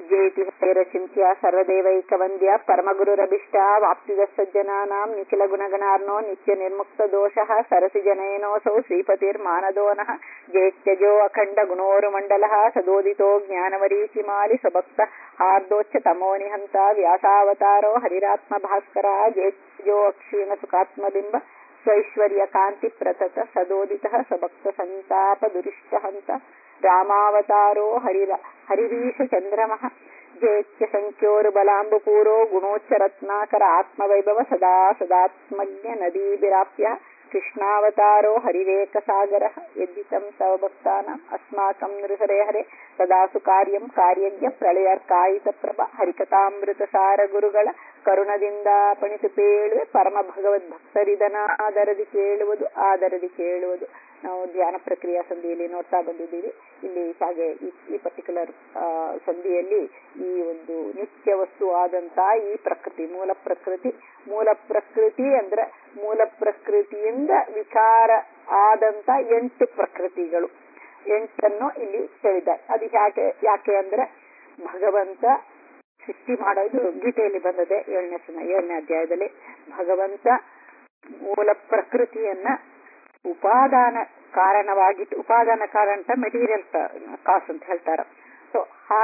ಜೇತಿ ಹೈರಚಿಂತ್ಯ ಸರ್ವದೇವೈಕವಂದ್ಯ ಪರಮಗುರುರಭಿಷ್ಟ ವಾಪ್ತಿದ ಸಜ್ಜನಾನಾಂ ನಿಖಿಲ ಗುಣಗಣಾರ್ನೋ ನಿತ್ಯ ನಿರ್ಮುಕ್ತ ದೋಷಃ ಸರಸಿ ಜನಯನೋಸೌ ಶ್ರೀಪತಿರ್ಮಾನದೋನಃ ಜೇತ್ಯಜೋ ಅಖಂಡ ಗುಣೋರುಮಂಡಲಃ ಸದೋದಿತೋ ಜ್ಞಾನವರೀಚಿಮಾಲಿ ಸ್ವಭಕ್ತ ಹಾರ್ದೋಚ್ಚ ತಮೋ ನಿಹಂತ ವ್ಯಾಸಾವತಾರೋ ಹರಿರಾತ್ಮ ಭಾಸ್ಕರ ಜೇತ್ಯಜೋ ಅಕ್ಷೀಣ ಸುಖಾತ್ಮಬಿಂಬ ಸ್ವೈಶ್ವರ್ಯ ಕಾಂತಿ ಪ್ರತತ ಸದೋದಿತ ಸ್ವಭಕ್ತ ಸಂತಾಪ ದುರಿಷ್ಟ ಹಂತ ರಾಮಾವತಾರೋ ಹರಿರ ಹರಿರೀಶ ಚಂದ್ರಮಃ ಜೇತ್ಯ ಸಂಖ್ಯೋರು ಬಲಾಂಬುಪೂರೋ ಗುಣೋಚ್ಚ ರತ್ನಾಕರ ಆತ್ಮವೈಭವ ಸದಾ ಸದಾತ್ಮಜ್ಞ ನದೀಭಿರಾಪ್ಯ ಕೃಷ್ಣಾವತಾರೋ ಹರಿರೇಕ ಸಾಗರ ಯದ್ದಿತಂ ತವ ಭಕ್ತಾನಾಂ ಅಸ್ಮಾಕಂ ನೃಹರೆ ಹರೆ ಸದಾಸು ಕಾರ್ಯಂ ಕಾರ್ಯಜ್ಞ ಪ್ರಳಯರ್ಕಾಯಿತ ಪ್ರಭ ಹರಿಕಥಾಮೃತ ಸಾರ ಗುರುಗಳ ಕರುಣದಿಂದ ಪಣಿತು ಪೇಳುವೆ ಪರಮ ಭಗವದ್ ಭಕ್ತರಿದನಾದರದಿ ಕೇಳುವುದು ಆದರದಿ ಕೇಳುವುದು ನಾವು ಧ್ಯಾನ ಪ್ರಕ್ರಿಯಾ ಸಂಧಿಯಲ್ಲಿ ನೋಡ್ತಾ ಬಂದಿದ್ದೀವಿ ಇಲ್ಲಿ ಹಾಗೆ ಈ ಪರ್ಟಿಕ್ಯುಲರ್ ಸಂಧಿಯಲ್ಲಿ ಈ ಒಂದು ನಿತ್ಯ ವಸ್ತು ಆದಂತ ಈ ಪ್ರಕೃತಿ ಮೂಲ ಪ್ರಕೃತಿ ಮೂಲ ಪ್ರಕೃತಿ ಅಂದ್ರೆ ಮೂಲ ಪ್ರಕೃತಿಯಿಂದ ವಿಕಾರ ಆದಂತ ಎಂಟು ಪ್ರಕೃತಿಗಳು ಎಂಟನ್ನು ಇಲ್ಲಿ ಹೇಳಿದ್ದಾರೆ ಅದು ಯಾಕೆ ಯಾಕೆ ಅಂದ್ರೆ ಭಗವಂತ ಸೃಷ್ಟಿ ಮಾಡೋದು ಗೀತೆಯಲ್ಲಿ ಬಂದದೆ ಏಳನೇ ಏಳನೇ ಅಧ್ಯಾಯದಲ್ಲಿ ಭಗವಂತ ಮೂಲ ಪ್ರಕೃತಿಯನ್ನ ಉಪಾದಾನ ಕಾರಣವಾಗಿಟ್ಟು ಉಪಾದಾನ ಕಾರಣ ಅಂತ ಮೆಟೀರಿಯಲ್ ಕಾಸ್ ಅಂತ ಹೇಳ್ತಾರ ಸೊ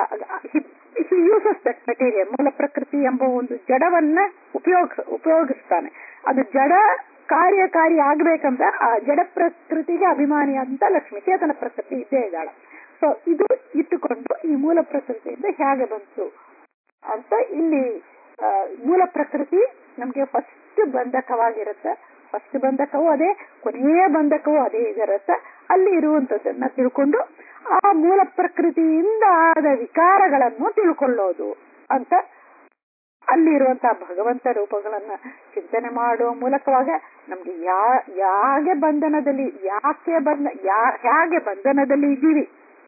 ಯೂಸಸ್ ದಟ್ ಮೆಟೀರಿಯಲ್ ಮೂಲ ಪ್ರಕೃತಿ ಎಂಬ ಒಂದು ಜಡವನ್ನ ಉಪಯೋಗ ಉಪಯೋಗಿಸ್ತಾನೆ ಅದು ಜಡ ಕಾರ್ಯಕಾರಿ ಆಗ್ಬೇಕಂದ್ರೆ ಆ ಜಡ ಪ್ರಕೃತಿಗೆ ಅಭಿಮಾನಿಯಾದಂತ ಲಕ್ಷ್ಮಿ ಚೇತನ ಪ್ರಕೃತಿ ಇದ್ದೇ ಇದ್ದಾಳೆ ಸೊ ಇದು ಇಟ್ಟುಕೊಂಡು ಈ ಮೂಲ ಪ್ರಕೃತಿಯಿಂದ ಹೇಗೆ ಬಂತು ಅಂತ ಇಲ್ಲಿ ಮೂಲ ಪ್ರಕೃತಿ ನಮ್ಗೆ ಫಸ್ಟ್ ಬಂಧಕವಾಗಿರುತ್ತೆ ಫಸ್ಟ್ ಬಂಧಕವು ಅದೇ ಕೊನೆಯ ಬಂಧಕವು ಅದೇ ಇದಿರುತ್ತೆ ಅಲ್ಲಿ ಇರುವಂತದ್ದನ್ನ ತಿಳ್ಕೊಂಡು ಆ ಮೂಲ ಪ್ರಕೃತಿಯಿಂದ ಆದ ವಿಕಾರಗಳನ್ನು ತಿಳ್ಕೊಳ್ಳೋದು ಅಂತ ಅಲ್ಲಿ ಇರುವಂತಹ ಭಗವಂತ ರೂಪಗಳನ್ನ ಚಿಂತನೆ ಮಾಡುವ ಮೂಲಕವಾಗ ನಮ್ಗೆ ಯಾ ಯಾಗೆ ಬಂಧನದಲ್ಲಿ ಯಾಕೆ ಬಂಧ ಯಾ ಹೇಗೆ ಬಂಧನದಲ್ಲಿ ಇದ್ದೀವಿ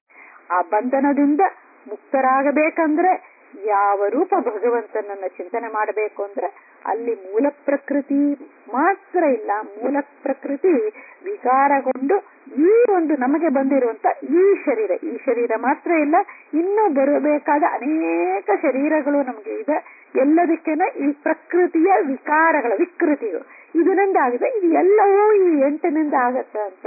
ಆ ಬಂಧನದಿಂದ ಮುಕ್ತರಾಗಬೇಕಂದ್ರೆ ಯಾವ ರೂಪ ಭಗವಂತನನ್ನ ಚಿಂತನೆ ಮಾಡಬೇಕು ಅಂದ್ರೆ ಅಲ್ಲಿ ಮೂಲ ಪ್ರಕೃತಿ ಮಾತ್ರ ಇಲ್ಲ ಮೂಲ ಪ್ರಕೃತಿ ವಿಕಾರಗೊಂಡು ಈ ಒಂದು ನಮಗೆ ಬಂದಿರುವಂತ ಈ ಶರೀರ ಈ ಶರೀರ ಮಾತ್ರ ಇಲ್ಲ ಇನ್ನೂ ಬರಬೇಕಾದ ಅನೇಕ ಶರೀರಗಳು ನಮಗೆ ಇದೆ ಎಲ್ಲದಕ್ಕೇನ ಈ ಪ್ರಕೃತಿಯ ವಿಕಾರಗಳ ವಿಕೃತಿಗಳು ಇದರಿಂದ ಆಗಿದೆ ಇದು ಎಲ್ಲವೂ ಈ ಎಂಟಿನಿಂದ ಆಗತ್ತೆ ಅಂತ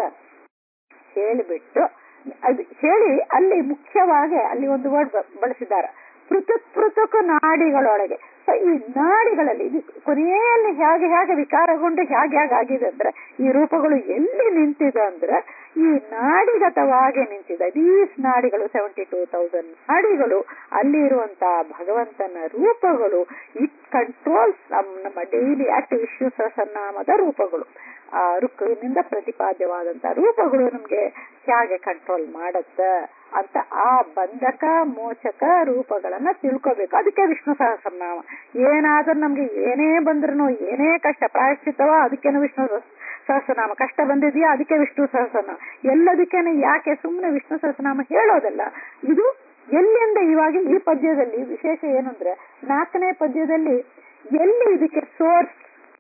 ಹೇಳಿಬಿಟ್ಟು ಅದು ಹೇಳಿ ಅಲ್ಲಿ ಮುಖ್ಯವಾಗಿ ಅಲ್ಲಿ ಒಂದು ವರ್ಡ್ ಬಳಸಿದ್ದಾರೆ ಪೃಥಕ್ ಪೃಥಕ್ ನಾಡಿಗಳೊಳಗೆ ಸೊ ಈ ನಾಡಿಗಳಲ್ಲಿ ಇದು ಕೊನೆಯಲ್ಲಿ ಹೇಗೆ ಹೇಗೆ ವಿಕಾರಗೊಂಡು ಹೇಗೆ ಹೇಗೆ ಆಗಿದೆ ಅಂದ್ರೆ ಈ ರೂಪಗಳು ಎಲ್ಲಿ ನಿಂತಿದೆ ಅಂದ್ರೆ ಈ ನಾಡಿಗತವಾಗಿ ನಿಂತಿದೆ ದೀಸ್ ನಾಡಿಗಳು ಸೆವೆಂಟಿ ಟೂ ತೌಸಂಡ್ ನಾಡಿಗಳು ಅಲ್ಲಿ ಇರುವಂತಹ ಭಗವಂತನ ರೂಪಗಳು ಇಟ್ ಕಂಟ್ರೋಲ್ಸ್ ನಮ್ಮ ಡೈಲಿ ಆಕ್ಟಿವ್ ಇಶ್ಯೂಸ್ ಸನ್ನಾಮದ ರೂಪಗಳು ಆ ರುಕ್ಕಿನಿಂದ ಪ್ರತಿಪಾದ್ಯವಾದಂತಹ ರೂಪಗಳು ನಮ್ಗೆ ಹೇಗೆ ಕಂಟ್ರೋಲ್ ಮಾಡತ್ತ ಅಂತ ಆ ಬಂಧಕ ಮೋಚಕ ರೂಪಗಳನ್ನ ತಿಳ್ಕೋಬೇಕು ಅದಕ್ಕೆ ವಿಷ್ಣು ಸಹಸ್ರನಾಮ ಏನಾದ್ರೂ ನಮ್ಗೆ ಏನೇ ಬಂದ್ರು ಏನೇ ಕಷ್ಟ ಪ್ರಾಯಶ್ಚಿತ್ತವ ಅದಕ್ಕೇನು ವಿಷ್ಣು ಸಹಸ್ರನಾಮ ಕಷ್ಟ ಬಂದಿದೆಯಾ ಅದಕ್ಕೆ ವಿಷ್ಣು ಸಹಸ್ರನಾಮ ಎಲ್ಲದಕ್ಕೇನೆ ಯಾಕೆ ಸುಮ್ಮನೆ ವಿಷ್ಣು ಸಹಸ್ರನಾಮ ಹೇಳೋದಲ್ಲ ಇದು ಎಲ್ಲಿಂದ ಇವಾಗ ಈ ಪದ್ಯದಲ್ಲಿ ವಿಶೇಷ ಏನಂದ್ರೆ ನಾಲ್ಕನೇ ಪದ್ಯದಲ್ಲಿ ಎಲ್ಲಿ ಇದಕ್ಕೆ ಸೋರ್ಸ್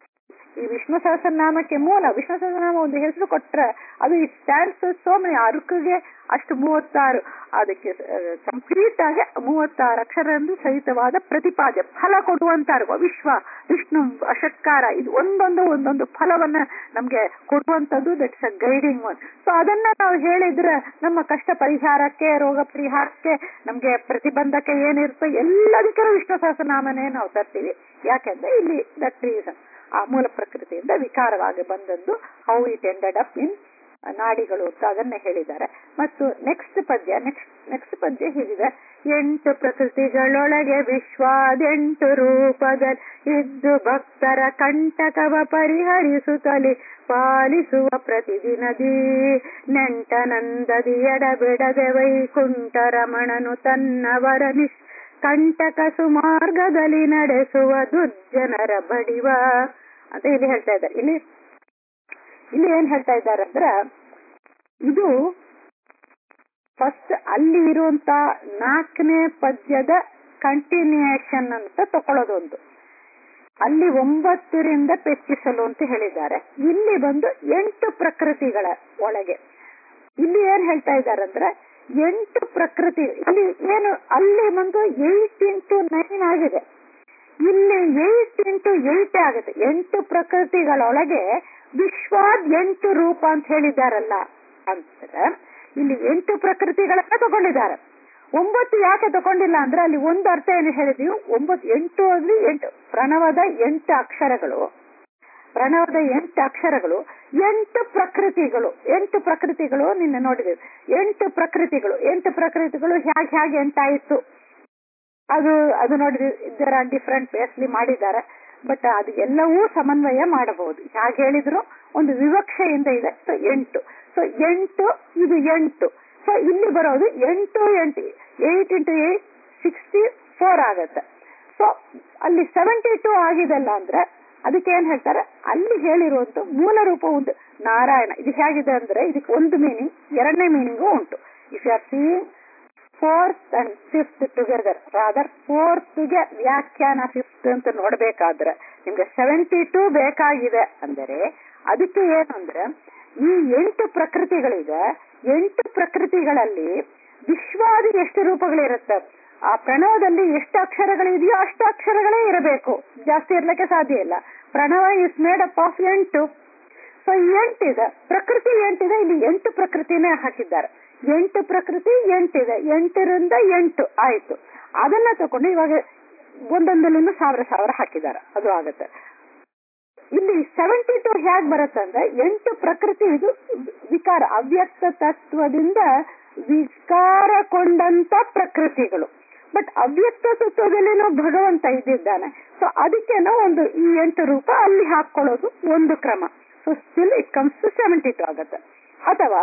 ಈ ವಿಷ್ಣು ಸಹಸ್ರನಾಮಕ್ಕೆ ಮೂಲ ವಿಷ್ಣು ಸಹಸ್ರನಾಮ ಒಂದು ಹೆಸರು ಕೊಟ್ರೆ ಅದು ಈ ಸ್ಟ್ಯಾಂಡ್ಸ್ ಸೋಮನಿ ಅರುಕಿಗೆ ಅಷ್ಟು ಮೂವತ್ತಾರು ಅದಕ್ಕೆ ಕಂಪ್ಲೀಟ್ ಆಗಿ ಮೂವತ್ತಾರು ಅಕ್ಷರಎಂದು ಸಹಿತವಾದ ಪ್ರತಿಪಾದ್ಯ ಫಲ ಕೊಡುವಂತಾರು ವಿಶ್ವ ವಿಷ್ಣು ಅಷಟ್ಕಾರ ಇದು ಒಂದೊಂದು ಒಂದೊಂದು ಫಲವನ್ನ ನಮ್ಗೆ ಕೊಡುವಂತದ್ದು that's a guiding one so ಅದನ್ನ ನಾವು ಹೇಳಿದ್ರೆ ನಮ್ಮ ಕಷ್ಟ ಪರಿಹಾರಕ್ಕೆ ರೋಗ ಪರಿಹಾರಕ್ಕೆ ನಮ್ಗೆ ಪ್ರತಿಬಂಧಕ ಏನಿರುತ್ತೋ ಎಲ್ಲದಕ್ಕೂ ವಿಷ್ಣು ಸಹಸ್ರನಾಮನೇ ನಾವು ತರ್ತೀವಿ ಯಾಕೆಂದ್ರೆ ಇಲ್ಲಿ ದಟ್ ರೀಸನ್ ಆ ಮೂಲ ಪ್ರಕೃತಿಯಿಂದ ವಿಕಾರವಾಗಿ ಬಂದದ್ದು how it ended up in ನಾಡಿಗಳು ಅಂತ ಅದನ್ನೇ ಹೇಳಿದ್ದಾರೆ ಮತ್ತು ನೆಕ್ಸ್ಟ್ ಪದ್ಯ ನೆಕ್ಸ್ಟ್ ನೆಕ್ಸ್ಟ್ ಪದ್ಯ ಹೀಗಿದೆ ಎಂಟು ಪ್ರಕೃತಿಗಳೊಳಗೆ ವಿಶ್ವಾದೆಂಟು ರೂಪದಲ್ಲಿ ಇದ್ದು ಭಕ್ತರ ಕಂಟಕವ ಪರಿಹರಿಸುತ್ತಲಿ ಪಾಲಿಸುವ ಪ್ರತಿದಿನದಿ ನೆಂಟನಂದದಿ ಎಡಬಿಡದೆ ವೈಕುಂಠ ರಮಣನು ತನ್ನವರ ನಿಶ್ ಕಂಟಕ ಸುಮಾರ್ಗದಲ್ಲಿ ನಡೆಸುವ ದುರ್ಜನರ ಬಡಿವ ಅಂತ ಇಲ್ಲಿ ಹೇಳ್ತಾ ಇದ್ದಾರೆ ಇಲ್ಲಿ ಇಲ್ಲಿ ಏನ್ ಹೇಳ್ತಾ ಇದ್ದಾರೆ ಅಂದ್ರ ಇದು ಫಸ್ಟ್ ಅಲ್ಲಿ ಇರುವಂತ ನಾಲ್ಕನೇ ಪದ್ಯದ ಕಂಟಿನ್ಯೂಯೇಷನ್ ಅಂತ ತಕೊಳ್ಳೋದೊಂದು ಅಲ್ಲಿ ಒಂಬತ್ತರಿಂದ ಪೆಚ್ಚಿಸಲು ಅಂತ ಹೇಳಿದ್ದಾರೆ ಇಲ್ಲಿ ಬಂದು ಎಂಟು ಪ್ರಕೃತಿಗಳ ಒಳಗೆ ಇಲ್ಲಿ ಏನ್ ಹೇಳ್ತಾ ಇದ್ದಾರೆ ಅಂದ್ರೆ ಎಂಟು ಪ್ರಕೃತಿ ಇಲ್ಲಿ ಏನು ಅಲ್ಲಿ ಒಂದು ಏಟ್ ಇಂಟು ನೈನ್ ಆಗಿದೆ ಇಲ್ಲಿ ಏಟ್ ಇಂಟು ಏಟ್ ಆಗುತ್ತೆ ಎಂಟು ಪ್ರಕೃತಿಗಳೊಳಗೆ ವಿಶ್ವಾದ್ ಎಂಟು ರೂಪ ಅಂತ ಹೇಳಿದಾರಲ್ಲ ಅಂದ್ರೆ ಇಲ್ಲಿ ಎಂಟು ಪ್ರಕೃತಿಗಳನ್ನ ತಗೊಂಡಿದ್ದಾರೆ ಒಂಬತ್ತು ಯಾಕೆ ತಗೊಂಡಿಲ್ಲ ಅಂದ್ರೆ ಅಲ್ಲಿ ಒಂದು ಅರ್ಥ ಏನು ಹೇಳಿದೀವಿ ಒಂಬತ್ತು ಎಂಟು ಅಂದ್ರೆ ಎಂಟು ಪ್ರಣವದ ಎಂಟು ಅಕ್ಷರಗಳು ಪ್ರಣವದ ಎಂಟು ಅಕ್ಷರಗಳು ಎಂಟು ಪ್ರಕೃತಿಗಳು ಎಂಟು ಪ್ರಕೃತಿಗಳು ನಿನ್ನೆ ನೋಡಿದೆವು ಎಂಟು ಪ್ರಕೃತಿಗಳು ಎಂಟು ಪ್ರಕೃತಿಗಳು ಹೇಗೆ ಹೇಗೆ ಎಂಟಾಯಿತು ಅದು ಅದು ನೋಡಿದ್ವಿ ಇದರ ಡಿಫ್ರೆಂಟ್ ಬೇಸ್ಲಿ ಮಾಡಿದ್ದಾರೆ ಬಟ್ ಅದು ಎಲ್ಲವೂ ಸಮನ್ವಯ ಮಾಡಬಹುದು ಹೇಗೆ ಹೇಳಿದ್ರು ಒಂದು ವಿವಕ್ಷೆಯಿಂದ ಇದೆ ಸೊ ಎಂಟು ಸೊ ಎಂಟು ಇದು ಎಂಟು ಸೊ ಇಲ್ಲಿ ಬರೋದು ಎಂಟು ಎಂಟು eight into eight sixty four ಆಗತ್ತೆ ಸೊ ಅಲ್ಲಿ ಸೆವೆಂಟಿ ಟೂ ಆಗಿದೆಲ್ಲ ಅಂದ್ರೆ ಅದಕ್ಕೆ ಏನ್ ಹೇಳ್ತಾರೆ ಅಲ್ಲಿ ಹೇಳಿರುವಂತ ಮೂಲ ರೂಪ ಒಂದು ನಾರಾಯಣ ಇದು ಹೇಗಿದೆ ಅಂದ್ರೆ ಇದಕ್ಕೆ ಒಂದು ಮೀನಿಂಗ್ ಎರಡನೇ ಮೀನಿಂಗು ಉಂಟು if you are seeing fourth and fifth together rather ಫೋರ್ತ್ಗೆ ವ್ಯಾಖ್ಯಾನ ಫಿಫ್ತ್ ಅಂತ ನೋಡ್ಬೇಕಾದ್ರೆ ನಿಮ್ಗೆ ಸೆವೆಂಟಿ ಟೂ ಬೇಕಾಗಿದೆ ಅಂದರೆ ಅದಕ್ಕೆ ಏನು ಅಂದ್ರೆ ಈ ಎಂಟು ಪ್ರಕೃತಿಗಳಿದೆ ಎಂಟು ಪ್ರಕೃತಿಗಳಲ್ಲಿ ವಿಶ್ವಾದಿ ಎಷ್ಟು ರೂಪಗಳಿರುತ್ತೆ ಆ ಪ್ರಣವದಲ್ಲಿ ಎಷ್ಟು ಅಕ್ಷರಗಳಿದೆಯೋ ಅಷ್ಟು ಅಕ್ಷರಗಳೇ ಇರಬೇಕು ಜಾಸ್ತಿ ಇರ್ಲಿಕ್ಕೆ ಸಾಧ್ಯ ಇಲ್ಲ Pranava is made up of ಎಂಟು ಸೊ ಎಂಟಿದೆ ಪ್ರಕೃತಿ ಎಂಟಿದೆ ಇಲ್ಲಿ ಎಂಟು ಪ್ರಕೃತಿನೇ ಹಾಕಿದ್ದಾರೆ ಎಂಟು ಪ್ರಕೃತಿ ಎಂಟಿದೆ ಎಂಟರಿಂದ ಎಂಟು ಆಯ್ತು ಅದನ್ನ ತಕೊಂಡು ಇವಾಗ ಒಂದೊಂದಲ್ಲೂ ಸಾವಿರ ಸಾವಿರ ಹಾಕಿದ್ದಾರೆ ಅದು ಆಗತ್ತೆ ಇಲ್ಲಿ ಸೆವೆಂಟಿ ಟು ಹೇಗ್ ಬರುತ್ತೆ ಅಂದ್ರೆ ಎಂಟು ಪ್ರಕೃತಿ ಇದು ವಿಕಾರ ಅವ್ಯಕ್ತ ತತ್ವದಿಂದ ವಿಕಾರಗೊಂಡಂತ ಪ್ರಕೃತಿಗಳು ಬಟ್ ಅವ್ಯಕ್ತ ತತ್ವದಲ್ಲಿನೂ ಭಗವಂತ ಇದ್ದಿದ್ದಾನೆ ಸೊ ಅದಕ್ಕೇನೋ ಒಂದು ಈ ಎಂಟು ರೂಪ ಅಲ್ಲಿ ಹಾಕೊಳ್ಳೋದು ಒಂದು ಕ್ರಮ so still it comes to seventy two ಆಗತ್ತೆ ಅಥವಾ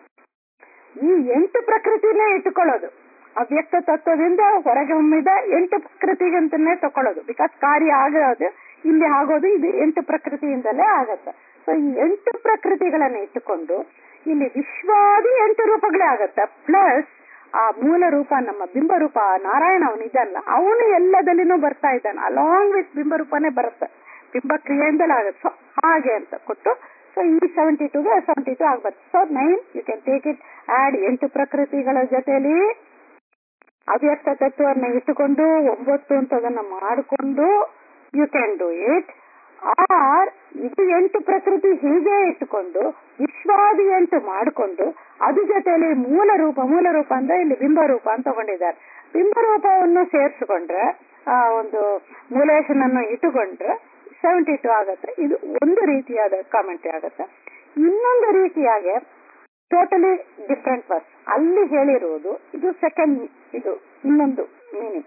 ಈ ಎಂಟು ಪ್ರಕೃತಿನೇ ಇಟ್ಟುಕೊಳ್ಳೋದು ಅವ್ಯಕ್ತ ತತ್ವದಿಂದ ಹೊರಗೆ ಹೊಮ್ಮಿದ ಎಂಟು ಪ್ರಕೃತಿಗಂತನೇ ತಕೊಳ್ಳೋದು ಬಿಕಾಸ್ ಕಾರ್ಯ ಆಗೋದು ಇಲ್ಲಿ ಆಗೋದು ಇದು ಎಂಟು ಪ್ರಕೃತಿಯಿಂದಲೇ ಆಗತ್ತೆ ಸೊ ಈ ಎಂಟು ಪ್ರಕೃತಿಗಳನ್ನ ಇಟ್ಟುಕೊಂಡು ಇಲ್ಲಿ ವಿಶ್ವಾದಿ ಎಂಟು ರೂಪಗಳೇ ಆಗತ್ತೆ ಪ್ಲಸ್ ಆ ಮೂಲ ರೂಪ ನಮ್ಮ ಬಿಂಬ ರೂಪ ನಾರಾಯಣ ಅವನಿದ್ದಾನಲ್ಲ ಅವನು ಎಲ್ಲದಲ್ಲಿನೂ ಬರ್ತಾ ಇದ್ದಾನೆ ಅಲಾಂಗ್ ವಿತ್ ಬಿಂಬ ರೂಪನೇ ಬರುತ್ತೆ ಬಿಂಬ ಕ್ರಿಯೆಯಿಂದಲೇ ಆಗುತ್ತೆ ಸೊ ಹಾಗೆ ಅಂತ ಕೊಟ್ಟು ಸೊ ಈ ಸೆವೆಂಟಿ ಟೂಗೆ ಸೆವೆಂಟಿ ಟೂ ಆಗ್ಬಾರ್ದು so nine you can take it add ಎಂಟು ಪ್ರಕೃತಿಗಳ ಜೊತೆಲಿ ಅವ್ಯಕ್ತ ತತ್ವವನ್ನು ಇಟ್ಟುಕೊಂಡು ಒಂಬತ್ತು ಅಂತ ಅದನ್ನ ಮಾಡಿಕೊಂಡು you can do it or ಇದು ಎಂಟು ಪ್ರಕೃತಿ ಹೀಗೆ ಇಟ್ಟುಕೊಂಡು ವಿಶ್ವಾದಿ ಎಂಟು ಮಾಡಿಕೊಂಡು ಅದ್ರ ಜೊತೆಲಿ ಮೂಲ ರೂಪ ಮೂಲ ರೂಪ ಅಂದ್ರೆ ಇಲ್ಲಿ ಬಿಂಬ ರೂಪ ಅಂತ ತಗೊಂಡಿದ್ದಾರೆ ಬಿಂಬ ರೂಪವನ್ನು ಸೇರಿಸಿಕೊಂಡ್ರೆ ಆ ಒಂದು ಮೂಲೇಶನನ್ನು ಇಟ್ಟುಕೊಂಡ್ರೆ ಸೆವೆಂಟಿ ಟು ಆಗತ್ತೆ ಇದು ಒಂದು ರೀತಿಯಾದ ಕಾಮೆಂಟ್ ಆಗತ್ತೆ ಇನ್ನೊಂದು ರೀತಿಯಾಗಿ ಟೋಟಲಿ ಡಿಫ್ರೆಂಟ್ ವರ್ಸ್ ಅಲ್ಲಿ ಹೇಳಿರುವುದು ಇದು ಸೆಕೆಂಡ್ ಇದು ಇನ್ನೊಂದು ಮೀನಿಂಗ್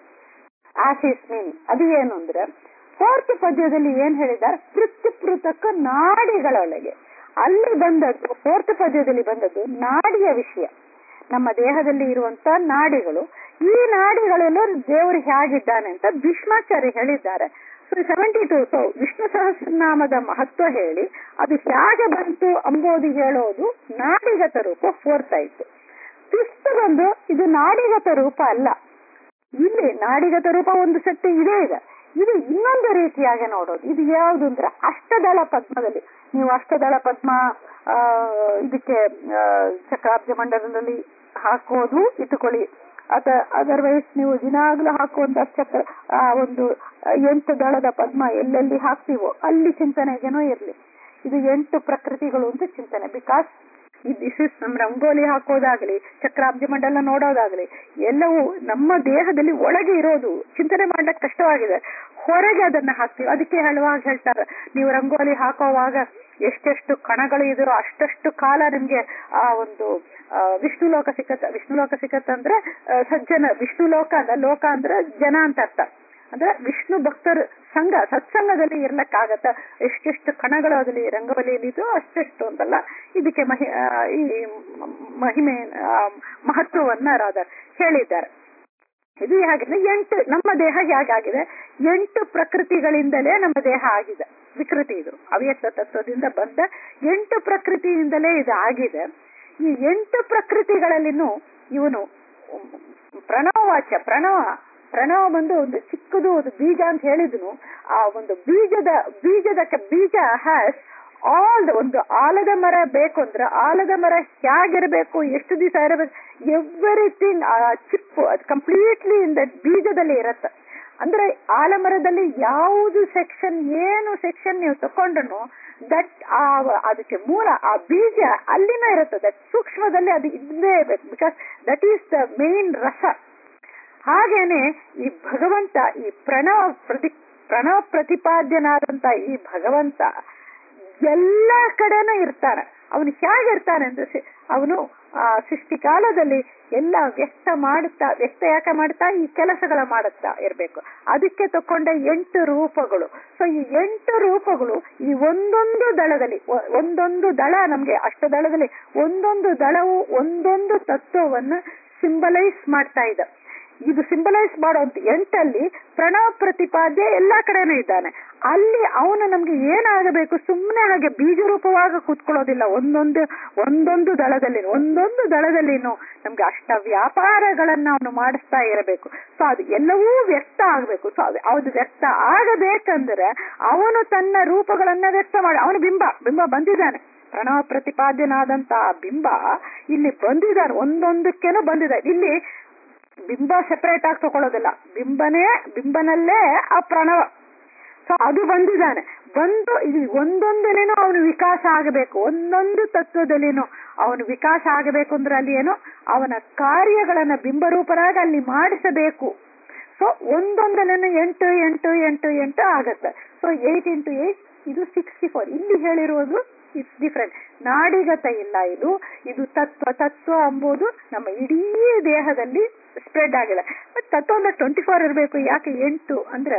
ಆಸಿಸ್ ಮೀನಿಂಗ್ ಅದು ಏನು ಅಂದ್ರೆ ಫೋರ್ತ್ ಪದ್ಯದಲ್ಲಿ ಏನ್ ಹೇಳಿದ್ದಾರೆ ಪೃಥ್ವಿ ಪೃಥಕ್ ನಾಡಿಗಳೊಳಗೆ ಅಲ್ಲಿ ಬಂದದ್ದು ಫೋರ್ತ್ ಪದ್ಯದಲ್ಲಿ ಬಂದದ್ದು ನಾಡಿಯ ವಿಷಯ ನಮ್ಮ ದೇಹದಲ್ಲಿ ಇರುವಂತ ನಾಡಿಗಳು ಈ ನಾಡಿಗಳೆಲ್ಲ ದೇವರು ಹೇಗಿದ್ದಾನೆ ಅಂತ ಭೀಷ್ಮಾಚಾರ್ಯ ಹೇಳಿದ್ದಾರೆ so seventy two so Vishnu ಸಹಸ್ರನಾಮದ ಮಹತ್ವ ಹೇಳಿ ಅದು ಹೇಗೆ ಬಂತು ಅಂಬೋದು ಹೇಳೋದು ನಾಡಿಗತ ರೂಪ ಫೋರ್ತ್ ಆಯ್ತು ಫಿಫ್ತ್ ಬಂದು ಇದು ನಾಡಿಗತ ರೂಪ ಅಲ್ಲ ಇಲ್ಲಿ ನಾಡಿಗತ ರೂಪ ಒಂದು ಶಕ್ತಿ ಇದೆ ಇದೆ ಇದು ಇನ್ನೊಂದು ರೀತಿಯಾಗಿ ನೋಡೋದು ಇದು ಯಾವುದು ಅಂದ್ರೆ ಅಷ್ಟದಳ ಪದ್ಮದಲ್ಲಿ ನೀವು ಅಷ್ಟದಳ ಪದ್ಮ ಆ ಇದಕ್ಕೆ ಚಕ್ರಾಬ್ಜ ಮಂಡಲದಲ್ಲಿ ಹಾಕೋದು ಇಟ್ಟುಕೊಳ್ಳಿ ಅದ ಅದರ್ವೈಸ್ ನೀವು ದಿನಾಗ್ಲೂ ಹಾಕುವಂತ ಚಕ್ರ ಆ ಒಂದು ಎಂಟು ದಳದ ಪದ್ಮ ಎಲ್ಲೆಲ್ಲಿ ಹಾಕ್ತೀವೋ ಅಲ್ಲಿ ಚಿಂತನೆಗೇನೋ ಇರ್ಲಿ ಇದು ಎಂಟು ಪ್ರಕೃತಿಗಳು ಅಂತ ಚಿಂತನೆ ಬಿಕಾಸ್ ದಿಸ್ ಇಸ್ ನಮ್ ರಂಗೋಲಿ ಹಾಕೋದಾಗ್ಲಿ ಚಕ್ರಾಬ್ಜ ಮಂಡಲ ನೋಡೋದಾಗ್ಲಿ ಎಲ್ಲವೂ ನಮ್ಮ ದೇಹದಲ್ಲಿ ಒಳಗೆ ಇರೋದು ಚಿಂತನೆ ಮಾಡ್ಲಿಕ್ಕೆ ಕಷ್ಟವಾಗಿದೆ ಹೊರಗೆ ಅದನ್ನ ಹಾಕ್ತೀವಿ ಅದಕ್ಕೆ ಹೇಳುವಾಗ ಹೇಳ್ತಾರೆ ನೀವು ರಂಗೋಲಿ ಹಾಕೋವಾಗ ಎಷ್ಟೆಷ್ಟು ಕಣಗಳು ಇದರೋ ಅಷ್ಟಷ್ಟು ಕಾಲ ನಿಮ್ಗೆ ಆ ಒಂದು ವಿಷ್ಣು ಲೋಕ ಸಿಕ್ಕತ್ತ ವಿಷ್ಣು ಲೋಕ ಸಿಕ್ಕತ್ತಂದ್ರೆ ಸಜ್ಜನ ವಿಷ್ಣು ಲೋಕ ಅಲ್ಲ ಲೋಕ ಅಂದ್ರೆ ಜನ ಅಂತ ಅರ್ಥ ಅಂದ್ರೆ ವಿಷ್ಣು ಭಕ್ತರು ಸಂಘ ಸತ್ಸಂಗದಲ್ಲಿ ಇರ್ಲಕ್ಕಾಗತ್ತ ಎಷ್ಟೆಷ್ಟು ಕಣಗಳು ಅದಲ್ಲಿ ರಂಗವಲಿಯಲ್ಲಿ ಇದೋ ಅಷ್ಟೆಷ್ಟು ಅಂತಲ್ಲ ಇದಕ್ಕೆ ಮಹಿ ಈ ಮಹಿಮೆ ಮಹತ್ವವನ್ನ ರಾಧ ಹೇಳಿದ್ದಾರೆ ಇದು ಹೇಗಿದೆ ಎಂಟು ನಮ್ಮ ದೇಹ ಹೇಗಾಗಿದೆ ಎಂಟು ಪ್ರಕೃತಿಗಳಿಂದಲೇ ನಮ್ಮ ದೇಹ ಆಗಿದೆ ವಿಕೃತಿ ಇದು ಅವ್ಯಕ್ತ ತತ್ವದಿಂದ ಬಂದ ಎಂಟು ಪ್ರಕೃತಿಯಿಂದಲೇ ಇದು ಆಗಿದೆ ಈ ಎಂಟು ಪ್ರಕೃತಿಗಳಲ್ಲಿನೂ ಇವನು ಪ್ರಣವವಾಚ್ಯ ಪ್ರಣವ ಪ್ರಣವ ಬಂದು ಒಂದು ಚಿಕ್ಕದು ಒಂದು ಬೀಜ ಅಂತ ಹೇಳಿದ್ನು ಆ ಒಂದು ಬೀಜದ ಬೀಜದಕ್ಕೆ ಬೀಜ ಹ್ಯಾಸ್ ಆಲ್ ಒಂದು ಆಲದ ಮರ ಬೇಕು ಅಂದ್ರೆ ಆಲದ ಮರ ಹೇಗಿರಬೇಕು ಎಷ್ಟು ದಿವಸ ಇರಬೇಕು ಎವ್ರಿಥಿಂಗ್ ಆ ಚಿಪ್ ಅದು ಕಂಪ್ಲೀಟ್ಲಿ ಇನ್ ದಟ್ ಬೀಜದಲ್ಲಿ ಇರತ್ತೆ ಅಂದ್ರೆ ಆಲಮರದಲ್ಲಿ ಯಾವುದು ಸೆಕ್ಷನ್ ಏನು ಸೆಕ್ಷನ್ ನೀವು ತಕೊಂಡ್ರು ದಟ್ ಆ ಅದಕ್ಕೆ ಮೂಲ ಆ ಬೀಜ ಅಲ್ಲಿನ ಇರುತ್ತೆ ದಟ್ ಸೂಕ್ಷ್ಮದಲ್ಲಿ ಅದು ಇದ್ದೇ ಇರಬೇಕು because that is the main ರಸ ಹಾಗೇನೆ ಈ ಭಗವಂತ ಈ ಪ್ರಣವ ಪ್ರತಿ ಪ್ರಣವ ಪ್ರತಿಪಾದ್ಯನಾದಂತ ಈ ಭಗವಂತ ಎಲ್ಲ ಕಡೆನೂ ಇರ್ತಾನೆ ಅವನು ಹೇಗಿರ್ತಾನೆ ಅಂದ್ರೆ ಅವನು ಆ ಸೃಷ್ಟಿ ಕಾಲದಲ್ಲಿ ಎಲ್ಲ ವ್ಯಕ್ತ ಮಾಡುತ್ತಾ ವ್ಯಕ್ತ ಯಾಕೆ ಮಾಡ್ತಾ ಈ ಕೆಲಸಗಳ ಮಾಡುತ್ತಾ ಇರಬೇಕು ಅದಕ್ಕೆ ತಕೊಂಡ ಎಂಟು ರೂಪಗಳು ಸೊ ಈ ಎಂಟು ರೂಪಗಳು ಈ ಒಂದೊಂದು ದಳದಲ್ಲಿ ಒಂದೊಂದು ದಳ ನಮ್ಗೆ ಅಷ್ಟ ದಳದಲ್ಲಿ ಒಂದೊಂದು ದಳವು ಒಂದೊಂದು ತತ್ವವನ್ನು ಸಿಂಬಲೈಸ್ ಮಾಡ್ತಾ ಇದೆ ಇದು ಸಿಂಬಲೈಸ್ ಮಾಡುವಂತ ಎಂಟಲ್ಲಿ ಪ್ರಣವ ಪ್ರತಿಪಾದ್ಯ ಎಲ್ಲಾ ಕಡೆನೂ ಇದ್ದಾನೆ ಅಲ್ಲಿ ಅವನು ನಮ್ಗೆ ಏನಾಗಬೇಕು ಸುಮ್ಮನೆ ಹಾಗೆ ಬೀಜ ರೂಪವಾಗಿ ಕೂತ್ಕೊಳ್ಳೋದಿಲ್ಲ ಒಂದೊಂದು ಒಂದೊಂದು ದಳದಲ್ಲಿ ಒಂದೊಂದು ದಳದಲ್ಲಿನೂ ನಮ್ಗೆ ಅಷ್ಟ ವ್ಯಾಪಾರಗಳನ್ನ ಅವನು ಮಾಡಿಸ್ತಾ ಇರಬೇಕು ಸೊ ಅದು ಎಲ್ಲವೂ ವ್ಯಕ್ತ ಆಗ್ಬೇಕು ಸೊ ಅದು ವ್ಯಕ್ತ ಆಗಬೇಕಂದ್ರೆ ಅವನು ತನ್ನ ರೂಪಗಳನ್ನ ವ್ಯಕ್ತ ಮಾಡಿ ಅವನು ಬಿಂಬ ಬಿಂಬ ಬಂದಿದ್ದಾನೆ ಪ್ರಣವ ಪ್ರತಿಪಾದ್ಯನಾದಂತ ಬಿಂಬ ಇಲ್ಲಿ ಬಂದಿದ್ದಾನೆ ಒಂದೊಂದಕ್ಕೇನು ಬಂದಿದ್ದಾನೆ ಇಲ್ಲಿ ಬಿಂಬ ಸೆಪರೇಟ್ ಆಗಿ ತಗೊಳ್ಳೋದಿಲ್ಲ ಬಿಂಬನೇ ಬಿಂಬನಲ್ಲೇ ಆ ಪ್ರಣವ ಸೊ ಅದು ಬಂದಿದ್ದಾನೆ ಬಂದು ಇದು ಒಂದೊಂದನೇನು ಅವನು ವಿಕಾಸ ಆಗಬೇಕು ಒಂದೊಂದು ತತ್ವದಲ್ಲಿನೂ ಅವನು ವಿಕಾಸ ಆಗಬೇಕು ಅಂದ್ರೆ ಅಲ್ಲಿ ಏನು ಅವನ ಕಾರ್ಯಗಳನ್ನ ಬಿಂಬರೂಪರಾಗಿ ಅಲ್ಲಿ ಮಾಡಿಸಬೇಕು ಸೊ ಒಂದೊಂದನೇನು ಎಂಟು ಎಂಟು ಎಂಟು ಎಂಟು ಆಗತ್ತೆ ಸೊ ಏಟ್ ಇಂಟು ಏಟ್ ಇದು ಸಿಕ್ಸ್ಟಿ ಫೋರ್ ಇಲ್ಲಿ ಹೇಳಿರುವುದು ಇಟ್ಸ್ ಡಿಫ್ರೆಂಟ್ ನಾಡಿಗತ ಇಲ್ಲ ಇದು ಇದು ತತ್ವ ತತ್ವ ಎಂಬುದು ನಮ್ಮ ಇಡೀ ದೇಹದಲ್ಲಿ ಸ್ಪ್ರೆಡ್ ಆಗಿದೆ ಬಟ್ ತತ್ವ ಅಂದ್ರೆ ಟ್ವೆಂಟಿ ಫೋರ್ ಇರಬೇಕು ಯಾಕೆ ಎಂಟು ಅಂದ್ರೆ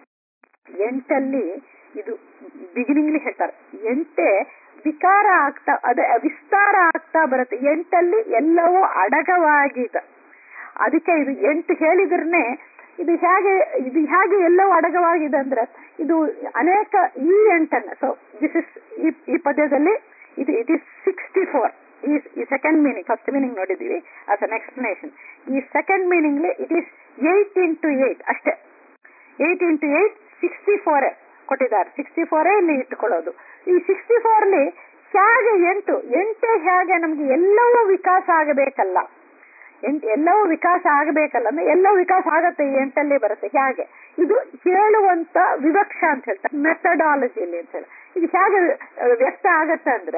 ಎಂಟಲ್ಲಿ ಇದು ಬಿಗಿನಿಂಗ್ಲಿ ಹೇಳ್ತಾರೆ ಎಂಟೆ ವಿಕಾರ ಆಗ್ತಾ ಅದೇ ವಿಸ್ತಾರ ಆಗ್ತಾ ಬರುತ್ತೆ ಎಂಟಲ್ಲಿ ಎಲ್ಲವೂ ಅಡಗವಾಗಿದೆ ಅದಕ್ಕೆ ಇದು ಎಂಟು ಹೇಳಿದ್ರನೆ ಇದು ಹೇಗೆ ಇದು ಹೇಗೆ ಎಲ್ಲವೂ ಅಡಗವಾಗಿದೆ ಅಂದ್ರೆ ಇದು ಅನೇಕ ಈ ಎಂಟನ್ನ ಸೊ ದಿಸ್ ಇಸ್ ಈ ಪದ್ಯದಲ್ಲಿ ಇದು ಇಟ್ ಇಸ್ ಸಿಕ್ಸ್ಟಿ ಫೋರ್ ಈ ಸೆಕೆಂಡ್ ಮೀನಿಂಗ್ ಫಸ್ಟ್ ಮೀನಿಂಗ್ ನೋಡಿದೀವಿ ಆಸ್ ಅನ್ ಎಕ್ಸ್ಪ್ಲನೇಷನ್ ಈ second meaning it is eight into eight ಅಷ್ಟೇ eight into eight sixty four ಕೊಟ್ಟಿದ್ದಾರೆ ಸಿಕ್ಸ್ಟಿ ಫೋರೇ ಇಲ್ಲಿ ಇಟ್ಟುಕೊಳ್ಳೋದು ಈ ಸಿಕ್ಸ್ಟಿ ಫೋರ್ಲಿ ಹೇಗೆ ಎಂಟು ಎಂಟೇ ಹೇಗೆ ನಮ್ಗೆ ಎಲ್ಲವೂ ವಿಕಾಸ ಆಗಬೇಕಲ್ಲ ಎಂಟು ಎಲ್ಲವೂ ವಿಕಾಸ ಆಗಬೇಕಲ್ಲ ಅಂದ್ರೆ ಎಲ್ಲವೂ ವಿಕಾಸ ಆಗತ್ತೆ ಈ ಎಂಟಲ್ಲಿ ಬರುತ್ತೆ ಹೇಗೆ ಇದು ಹೇಳುವಂತ ವಿವಕ್ಷ ಅಂತ ಹೇಳ್ತಾರೆ ಮೆಥಡಾಲಜಿಯಲ್ಲಿ ಅಂತ ಹೇಳಿ ಇದು ಹೇಗೆ ವ್ಯಕ್ತ ಆಗತ್ತೆ ಅಂದ್ರೆ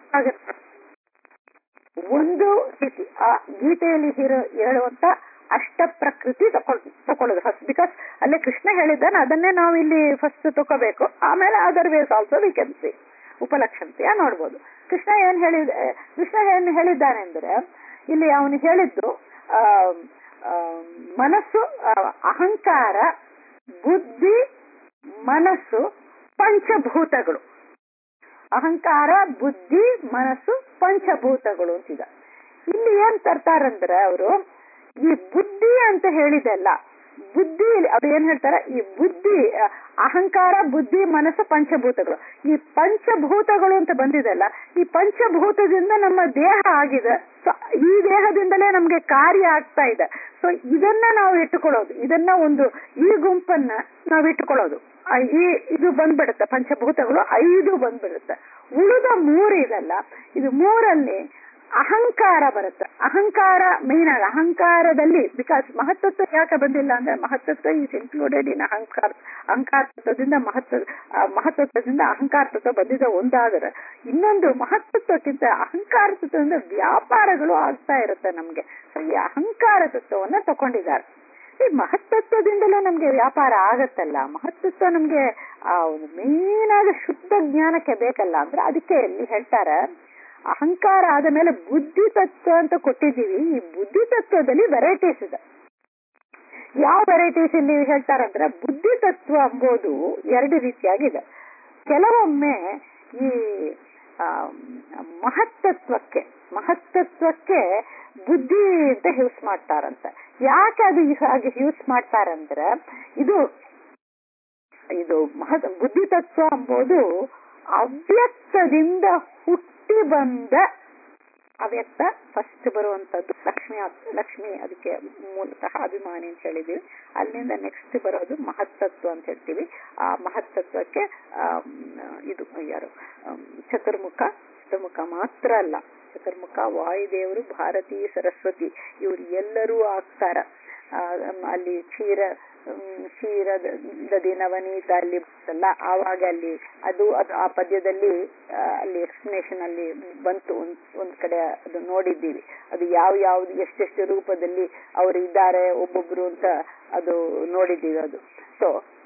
ಒಂದು ರೀತಿ ಆ ಗೀತೆಯಲ್ಲಿ ಹೀರೋ ಹೇಳುವಂತ ಅಷ್ಟ ಪ್ರಕೃತಿ ತಗೊಳ್ ತಕೊಳ್ಳೋದು ಫಸ್ಟ್ ಬಿಕಾಸ್ ಅಲ್ಲೇ ಕೃಷ್ಣ ಹೇಳಿದ್ದಾನೆ ಅದನ್ನೇ ನಾವು ಇಲ್ಲಿ ಫಸ್ಟ್ ತಗೋಬೇಕು ಆಮೇಲೆ other ways also we can see ಉಪಲಕ್ಷಣತೆಯ ನೋಡ್ಬೋದು ಕೃಷ್ಣ ಏನ್ ಹೇಳಿದ ಕೃಷ್ಣ ಏನ್ ಹೇಳಿದ್ದಾನೆ ಅಂದ್ರೆ ಇಲ್ಲಿ ಅವನು ಹೇಳಿದ್ದು ಆ ಮನಸ್ಸು ಅಹಂಕಾರ ಬುದ್ಧಿ ಮನಸ್ಸು ಪಂಚಭೂತಗಳು ಅಹಂಕಾರ ಬುದ್ಧಿ ಮನಸ್ಸು ಪಂಚಭೂತಗಳು ಅಂತಿದ ಇಲ್ಲಿ ಏನ್ ತರ್ತಾರಂದ್ರೆ ಅವರು ಈ ಬುದ್ಧಿ ಅಂತ ಹೇಳಿದೆಲ್ಲ ಬುದ್ಧಿ ಅವ್ರು ಏನ್ ಹೇಳ್ತಾರೆ ಈ ಬುದ್ಧಿ ಅಹಂಕಾರ ಬುದ್ಧಿ ಮನಸ್ಸು ಪಂಚಭೂತಗಳು ಈ ಪಂಚಭೂತಗಳು ಅಂತ ಬಂದಿದೆಲ್ಲ ಈ ಪಂಚಭೂತದಿಂದ ನಮ್ಮ ದೇಹ ಆಗಿದೆ ಸೊ ಈ ದೇಹದಿಂದಲೇ ನಮ್ಗೆ ಕಾರ್ಯ ಆಗ್ತಾ ಇದೆ ಸೊ ಇದನ್ನ ನಾವು ಇಟ್ಟುಕೊಳ್ಳೋದು ಇದನ್ನ ಒಂದು ಈ ಗುಂಪನ್ನ ನಾವು ಇಟ್ಟುಕೊಳ್ಳೋದು ಈ ಇದು ಬಂದ್ಬಿಡುತ್ತೆ ಪಂಚಭೂತಗಳು ಐದು ಬಂದ್ಬಿಡುತ್ತೆ ಉಳಿದ ಮೂರು ಇದಲ್ಲ ಇದು ಮೂರಲ್ಲಿ ಅಹಂಕಾರ ಬರುತ್ತೆ ಅಹಂಕಾರ ಮೇನ್ ಆಗಿ ಅಹಂಕಾರದಲ್ಲಿ ಬಿಕಾಸ್ ಮಹತ್ತತ್ವ ಯಾಕೆ ಬಂದಿಲ್ಲ ಅಂದ್ರೆ ಮಹತ್ತತ್ವ ಈಸ್ ಇನ್ಕ್ಲೂಡೆಡ್ ಇನ್ ಅಹಂಕಾರ ಅಹಂಕಾರ ತತ್ವದಿಂದ ಮಹತ್ವ ಮಹತ್ತತ್ವದಿಂದ ಅಹಂಕಾರ ತತ್ವ ಬಂದಿದ್ದ ಒಂದಾದರೆ ಇನ್ನೊಂದು ಮಹತ್ತತ್ವಕ್ಕಿಂತ ಅಹಂಕಾರ ತತ್ವದಿಂದ ವ್ಯಾಪಾರಗಳು ಆಗ್ತಾ ಇರುತ್ತೆ ನಮ್ಗೆ ಸೊ ಈ ಅಹಂಕಾರ ತತ್ವವನ್ನ ತಕೊಂಡಿದ್ದಾರೆ ಈ ಮಹತ್ತತ್ವದಿಂದಲೇ ನಮ್ಗೆ ವ್ಯಾಪಾರ ಆಗತ್ತಲ್ಲ ಮಹತ್ತತ್ವ ನಮ್ಗೆ ಆ ಒಂದು ಮೇನ್ ಆದ ಶುದ್ಧ ಜ್ಞಾನಕ್ಕೆ ಬೇಕಲ್ಲ ಅಂದ್ರೆ ಅದಕ್ಕೆ ಇಲ್ಲಿ ಹೇಳ್ತಾರೆ ಅಹಂಕಾರ ಆದ ಮೇಲೆ ಬುದ್ಧಿ ತತ್ವ ಅಂತ ಕೊಟ್ಟಿದ್ದೀವಿ ಈ ಬುದ್ಧಿ ತತ್ವದಲ್ಲಿ ವೆರೈಟೀಸ್ ಇದೆ ಯಾವ ವೆರೈಟೀಸ್ ಇಲ್ಲಿ ಹೇಳ್ತಾರಂದ್ರೆ ಬುದ್ಧಿ ತತ್ವ ಎಂಬುದು ಎರಡು ರೀತಿಯಾಗಿದೆ ಕೆಲವೊಮ್ಮೆ ಈ ಮಹತ್ತತ್ವಕ್ಕೆ ಮಹತ್ತತ್ವಕ್ಕೆ ಬುದ್ಧಿ ಅಂತ ಯೂಸ್ ಮಾಡ್ತಾರಂತೆ ಯಾಕೆ ಅದು ಹಾಗೆ ಯೂಸ್ ಮಾಡ್ತಾರಂದ್ರೆ ಇದು ಇದು ಮಹ ಬುದ್ಧಿ ತತ್ವ ಎಂಬುದು ಅವ್ಯಕ್ತದಿಂದ ಹುಟ್ಟಿ ಬಂದ ಅವ್ಯಕ್ತ ಫಸ್ಟ್ ಬರುವಂತದ್ದು ಲಕ್ಷ್ಮಿ ಲಕ್ಷ್ಮಿ ಅದಕ್ಕೆ ಮೂಲತಃ ಅಭಿಮಾನಿ ಅಂತ ಹೇಳಿದೀವಿ ಅಲ್ಲಿಂದ ನೆಕ್ಸ್ಟ್ ಬರೋದು ಮಹತ್ತತ್ವ ಅಂತ ಹೇಳ್ತೀವಿ ಆ ಮಹತ್ತತ್ವಕ್ಕೆ ಇದು ಯಾರು ಚತುರ್ಮುಖ ಚತುರ್ಮುಖ ಮಾತ್ರ ಅಲ್ಲ ಚತುರ್ಮುಖ ವಾಯುದೇವರು ಭಾರತಿ ಸರಸ್ವತಿ ಇವರು ಎಲ್ಲರೂ ಆಗ್ತಾರ ಆ, ಅಲ್ಲಿ ಕ್ಷೀರ ಹ್ಮ್, ಕ್ಷೀರದ ದಿನವನೀತ ಅಲ್ಲಿ ಬರ್ತಲ್ಲ ಆವಾಗ ಅಲ್ಲಿ ಅದು ಅದು ಆ ಪದ್ಯದಲ್ಲಿ ಆ, ಅಲ್ಲಿ ಎಕ್ಸ್ಪ್ಲನೇಷನ್ ಅಲ್ಲಿ ಬಂತು ಒಂದ್ ಒಂದ್ ಕಡೆ ಅದು ನೋಡಿದ್ದೀವಿ ಅದು ಯಾವ ಯಾವ್ದು ಎಷ್ಟೆಷ್ಟು ರೂಪದಲ್ಲಿ ಅವರು ಇದ್ದಾರೆ ಒಬ್ಬೊಬ್ರು ಅಂತ ಅದು ನೋಡಿದ್ದೀವಿ ಅದು ಸೊ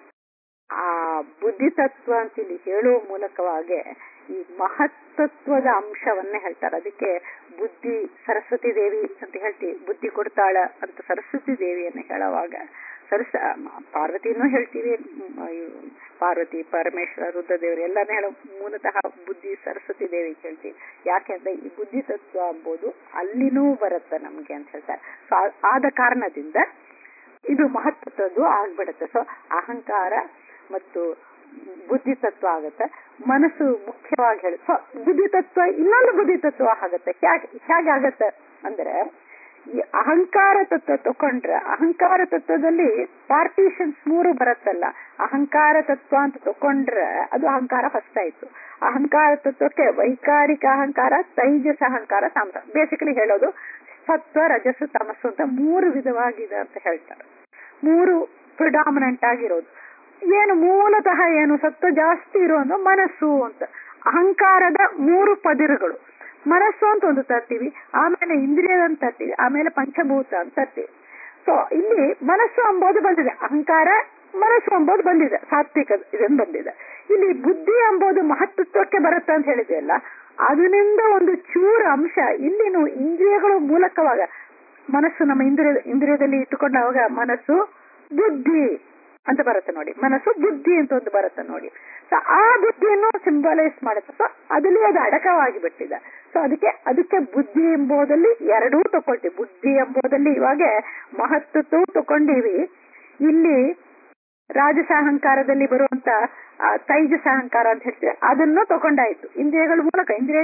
ಆ ಬುದ್ಧಿ ತತ್ವ ಅಂತ ಇಲ್ಲಿ ಹೇಳುವ ಮೂಲಕವಾಗಿ ಈ ಮಹತ್ತತ್ವದ ಅಂಶವನ್ನೇ ಹೇಳ್ತಾರೆ ಅದಕ್ಕೆ ಬುದ್ಧಿ ಸರಸ್ವತಿ ದೇವಿ ಅಂತ ಹೇಳ್ತೀವಿ ಬುದ್ಧಿ ಕೊಡ್ತಾಳ ಅಂತ ಸರಸ್ವತಿ ದೇವಿಯನ್ನು ಹೇಳುವಾಗ ಸರಸ ಪಾರ್ವತಿನೂ ಹೇಳ್ತೀವಿ ಮ್, ಇವ್ ಪಾರ್ವತಿ ಪರಮೇಶ್ವರ ರುದ್ರದೇವರು ಎಲ್ಲಾನು ಹೇಳೋ ಮೂಲತಃ ಬುದ್ಧಿ ಸರಸ್ವತಿ ದೇವಿ ಹೇಳ್ತೀವಿ ಯಾಕೆಂದ್ರೆ ಈ ಬುದ್ಧಿ ತತ್ವ ಎಂಬುದು ಅಲ್ಲಿನೂ ಬರುತ್ತೆ ನಮ್ಗೆ ಅಂತ ಹೇಳ್ತಾರೆ ಸೊ ಆದ ಕಾರಣದಿಂದ ಇದು ಮಹತ್ವದ್ದು ಆಗ್ಬಿಡುತ್ತೆ ಸೊ ಅಹಂಕಾರ ಮತ್ತು ಬುದ್ಧಿ ತತ್ವ ಆಗುತ್ತೆ ಮನಸ್ಸು ಮುಖ್ಯವಾಗಿ ಹೇಳಿ ಸೊ ಬುದ್ಧಿ ತತ್ವ ಇನ್ನೊಂದು ಬುದ್ಧಿ ತತ್ವ ಆಗುತ್ತೆ ಹೇಗೆ ಹೇಗಾಗತ್ತೆ ಅಂದ್ರೆ ಈ ಅಹಂಕಾರ ತತ್ವ ತಕೊಂಡ್ರೆ ಅಹಂಕಾರ ತತ್ವದಲ್ಲಿ ಪಾರ್ಟಿಷನ್ಸ್ ಮೂರು ಬರುತ್ತಲ್ಲ ಅಹಂಕಾರ ತತ್ವ ಅಂತ ತಕೊಂಡ್ರೆ ಅದು ಅಹಂಕಾರ ಫಸ್ಟ್ ಆಯ್ತು ಅಹಂಕಾರ ತತ್ವಕ್ಕೆ ವೈಕಾರಿಕ ಅಹಂಕಾರ ತೈಜಸ ಅಹಂಕಾರ ತಾಮಸ ಬೇಸಿಕಲಿ ಹೇಳೋದು ಸತ್ವ ರಜಸ್ಸು ತಮಸ್ಸು ಅಂತ ಮೂರು ವಿಧವಾಗಿದೆ ಅಂತ ಹೇಳ್ತಾರೆ ಮೂರು ಪ್ರಿಡಾಮಿನೆಂಟ್ ಆಗಿರೋದು ಏನು ಮೂಲತಃ ಏನು ಸತ್ವ ಜಾಸ್ತಿ ಇರೋದು ಮನಸ್ಸು ಅಂತ ಅಹಂಕಾರದ ಮೂರು ಪದಿರುಗಳು ಮನಸ್ಸು ಅಂತ ಒಂದು ತರ್ತೀವಿ ಆಮೇಲೆ ಇಂದ್ರಿಯದ ಅಂತ ತರ್ತೀವಿ ಆಮೇಲೆ ಪಂಚಭೂತ ಅಂತ ತರ್ತೀವಿ ಸೊ ಇಲ್ಲಿ ಮನಸ್ಸು ಎಂಬುದು ಬಂದಿದೆ ಅಹಂಕಾರ ಮನಸ್ಸು ಎಂಬುದು ಬಂದಿದೆ ಸಾತ್ವಿಕ ಇದನ್ನು ಬಂದಿದೆ ಇಲ್ಲಿ ಬುದ್ಧಿ ಎಂಬುದು ಮಹತ್ವಕ್ಕೆ ಬರುತ್ತೆ ಅಂತ ಹೇಳಿದೆಯಲ್ಲ ಅದರಿಂದ ಒಂದು ಚೂರ ಅಂಶ ಇಲ್ಲಿನು ಇಂದ್ರಿಯಗಳು ಮೂಲಕವಾಗ ಮನಸ್ಸು ನಮ್ಮ ಇಂದ್ರಿಯ ಇಂದ್ರಿಯದಲ್ಲಿ ಇಟ್ಟುಕೊಂಡಾಗ ಮನಸ್ಸು ಬುದ್ಧಿ ಅಂತ ಬರುತ್ತೆ ನೋಡಿ ಮನಸ್ಸು ಬುದ್ಧಿ ಅಂತ ಒಂದು ಬರುತ್ತೆ ನೋಡಿ ಸೊ ಆ ಬುದ್ಧಿಯನ್ನು ಸಿಂಬಲೈಸ್ ಮಾಡುತ್ತೆ ಸೊ ಅದಲ್ಲಿ ಅದು ಅಡಕವಾಗಿ ಬಿಟ್ಟಿದೆ ಸೊ ಅದಕ್ಕೆ ಅದಕ್ಕೆ ಬುದ್ಧಿ ಎಂಬುದಲ್ಲಿ ಎರಡೂ ತಕೊಳ್ತೀವಿ ಬುದ್ಧಿ ಎಂಬುದಲ್ಲಿ ಇವಾಗ ಮಹತ್ವದ್ದು ತಕೊಂಡೀವಿ ಇಲ್ಲಿ ರಾಜಸ ಅಹಂಕಾರದಲ್ಲಿ ಬರುವಂತ ಆ, ತೈಜಸ ಅಹಂಕಾರ ಅಂತ ಹೇಳ್ತೀವಿ ಅದನ್ನು ತಕೊಂಡಾಯ್ತು ಇಂದ್ರಿಯಗಳ ಮೂಲಕ ಇಂದ್ರಿಯ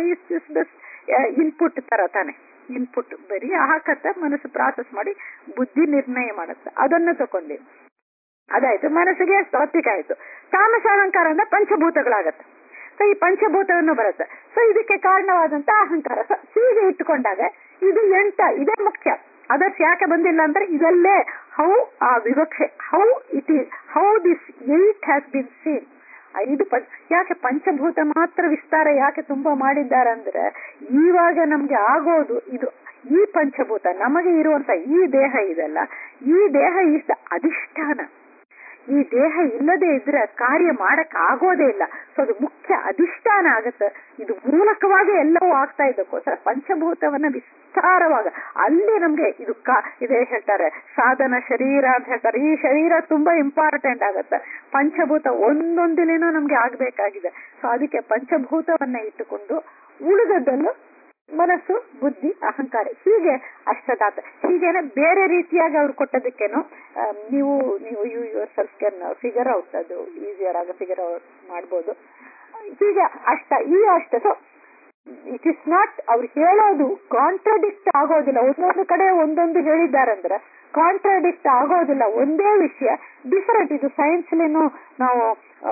ಇನ್ಪುಟ್ ತರ ತಾನೆ ಇನ್ಪುಟ್ ಬರೀ ಹಾಕತ್ತ ಮನಸ್ಸು ಪ್ರಾಸೆಸ್ ಮಾಡಿ ಬುದ್ಧಿ ನಿರ್ಣಯ ಮಾಡುತ್ತೆ ಅದನ್ನು ತಕೊಂಡೀವಿ ಅದಾಯ್ತು ಮನಸ್ಸಿಗೆ ಸಾತ್ವಿಕ ಆಯ್ತು ತಾಮಸ ಅಹಂಕಾರ ಅಂದ್ರೆ ಪಂಚಭೂತಗಳಾಗತ್ತೆ ಸೊ ಈ ಪಂಚಭೂತವನ್ನು ಬರುತ್ತೆ ಸೊ ಇದಕ್ಕೆ ಕಾರಣವಾದಂತ ಅಹಂಕಾರ ಸೊ ಹೀಗೆ ಇಟ್ಟುಕೊಂಡಾಗ ಇದು ಎಂಟ ಇದೇ ಮುಖ್ಯ ಅದರ್ಸ್ ಯಾಕೆ ಬಂದಿಲ್ಲ ಅಂದ್ರೆ ಇದಲ್ಲೇ ಹೌ ಆ ವಿವಕ್ಷೆ how it is how this eight has been seen ಐದು ಪಂಚ ಯಾಕೆ ಪಂಚಭೂತ ಮಾತ್ರ ವಿಸ್ತಾರ ಯಾಕೆ ತುಂಬಾ ಮಾಡಿದ್ದಾರೆ ಅಂದ್ರೆ ಇವಾಗ ನಮ್ಗೆ ಆಗೋದು ಇದು ಈ ಪಂಚಭೂತ ನಮಗೆ ಇರುವಂತ ಈ ದೇಹ ಇದೆಲ್ಲ ಈ ದೇಹ ಇಸ್ ಅಧಿಷ್ಠಾನ ಈ ದೇಹ ಇಲ್ಲದೆ ಇದ್ರೆ ಕಾರ್ಯ ಮಾಡಕ್ ಆಗೋದೇ ಇಲ್ಲ ಸೊ ಅದು ಮುಖ್ಯ ಅಧಿಷ್ಠಾನ ಆಗತ್ತೆ ಇದು ಮೂಲಕವಾಗಿ ಎಲ್ಲವೂ ಆಗ್ತಾ ಇದ್ದಕ್ಕೋಸ್ಕರ ಪಂಚಭೂತವನ್ನ ವಿಸ್ತಾರವಾಗ ಅಲ್ಲಿ ನಮ್ಗೆ ಇದು ಕಾ ಇದೇ ಹೇಳ್ತಾರೆ ಸಾಧನ ಶರೀರ ಅಂತ ಹೇಳ್ತಾರೆ ಈ ಶರೀರ ತುಂಬಾ ಇಂಪಾರ್ಟೆಂಟ್ ಆಗತ್ತೆ ಪಂಚಭೂತ ಒಂದೊಂದಿಲೇನೋ ನಮ್ಗೆ ಆಗ್ಬೇಕಾಗಿದೆ ಸೊ ಅದಕ್ಕೆ ಪಂಚಭೂತವನ್ನ ಇಟ್ಟುಕೊಂಡು ಉಳಿದದ್ದನ್ನು ಮನಸ್ಸು ಬುದ್ಧಿ ಅಹಂಕಾರ ಹೀಗೆ ಅಷ್ಟದಾತ ಹೀಗೇನೆ ಬೇರೆ ರೀತಿಯಾಗಿ ಅವ್ರು ಕೊಟ್ಟದಕ್ಕೇನು ಆ, ನೀವು ನೀವು you yourself can figure out ಅದು ಈಸಿಯರ್ ಆಗ ಫಿಗರ್ ಔಟ್ ಮಾಡ್ಬೋದು ಹೀಗೆ ಅಷ್ಟ ಈ ಅಷ್ಟ ಸೊ ಇಟ್ ಇಸ್ ನಾಟ್ ಅವ್ರು ಹೇಳೋದು ಕಾಂಟ್ರಡಿಕ್ಟ್ ಆಗೋದಿಲ್ಲ ಒಂದೊಂದು ಕಡೆ ಒಂದೊಂದು ಹೇಳಿದ್ದಾರಂದ್ರೆ ಕಾಂಟ್ರಡಿಕ್ಟ್ ಆಗೋದಿಲ್ಲ ಒಂದೇ ವಿಷಯ ಡಿಫರೆಂಟ್ ಇದು ಸೈನ್ಸ್ಲಿನೂ ನಾವು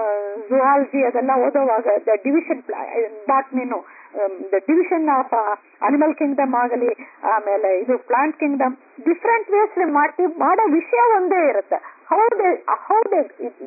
ಜುವಾಲಜಿ ಅದೆಲ್ಲ ಓದುವಾಗ ದ ಡಿವಿಷನ್ ಬಾಟ್ನಿನು the division of animal kingdom ಆಗಲಿ ಆಮೇಲೆ ಇದು ಪ್ಲಾಂಟ್ ಕಿಂಗ್ಡಮ್ ಡಿಫ್ರೆಂಟ್ ವೇಸ್ ಮಾಡ್ತೀವಿ ಮಾಡೋ ವಿಷಯ ಒಂದೇ ಇರುತ್ತೆ how they how they